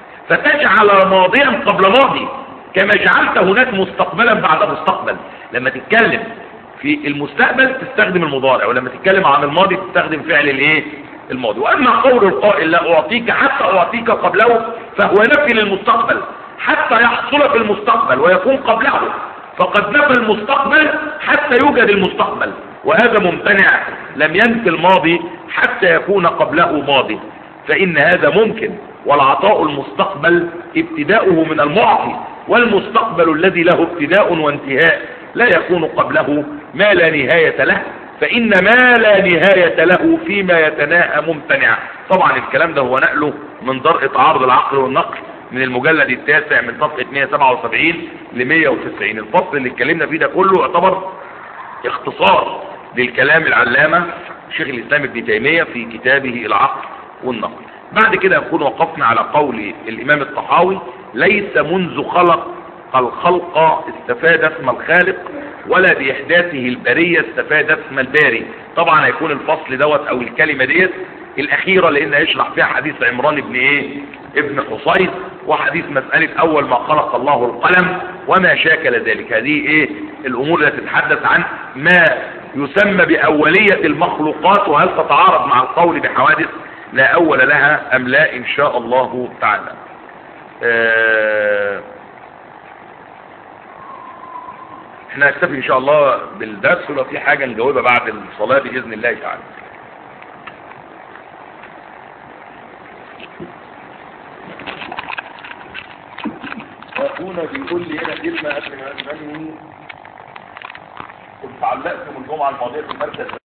فتجعل ماضيا قبل ماضي كما جعلت هناك مستقبلا بعد مستقبل لما تتكلم في المستقبل تستخدم المضارع ولما تتكلم عن الماضي تستخدم فعل الايه الماضي واما قول القائل لا اعطيك حتى اعطيك قبله فهو نفي للمستقبل حتى يحصل في المستقبل ويكون قبله فقد نفى المستقبل حتى يوجد المستقبل وهذا ممتنع لم ينفي الماضي حتى يكون قبله ماضي فإن هذا ممكن والعطاء المستقبل ابتداؤه من المعطي والمستقبل الذي له ابتداء وانتهاء لا يكون قبله ما لا نهاية له فإن ما لا نهاية له فيما يتناهى ممتنع طبعا الكلام ده هو نقله من درء تعارض العقل والنقل من المجلد التاسع من صفحة 177 ل 190 الفصل اللي اتكلمنا فيه ده كله يعتبر اختصار للكلام العلامة شيخ الإسلام ابن تيمية في كتابه العقل والنقل بعد كده نكون وقفنا على قول الإمام الطحاوي ليس منذ خلق الخلق استفاد اسم الخالق ولا بإحداثه البرية استفاد اسم الباري طبعا هيكون الفصل دوت او الكلمة ديت الاخيرة لان هيشرح فيها حديث عمران ابن ايه ابن حصين وحديث مسألة اول ما خلق الله القلم وما شاكل ذلك هذه ايه الامور التي تتحدث عن ما يسمى باولية المخلوقات وهل تتعارض مع القول بحوادث لا اول لها ام لا ان شاء الله تعالى آه احنا نكتفي ان شاء الله بالدرس ولو في حاجة نجاوبها بعد الصلاة باذن الله تعالى واخونا بيقول لي هنا كلمة قبل ما انهي كنت علقت من الجمعة الماضية في المركز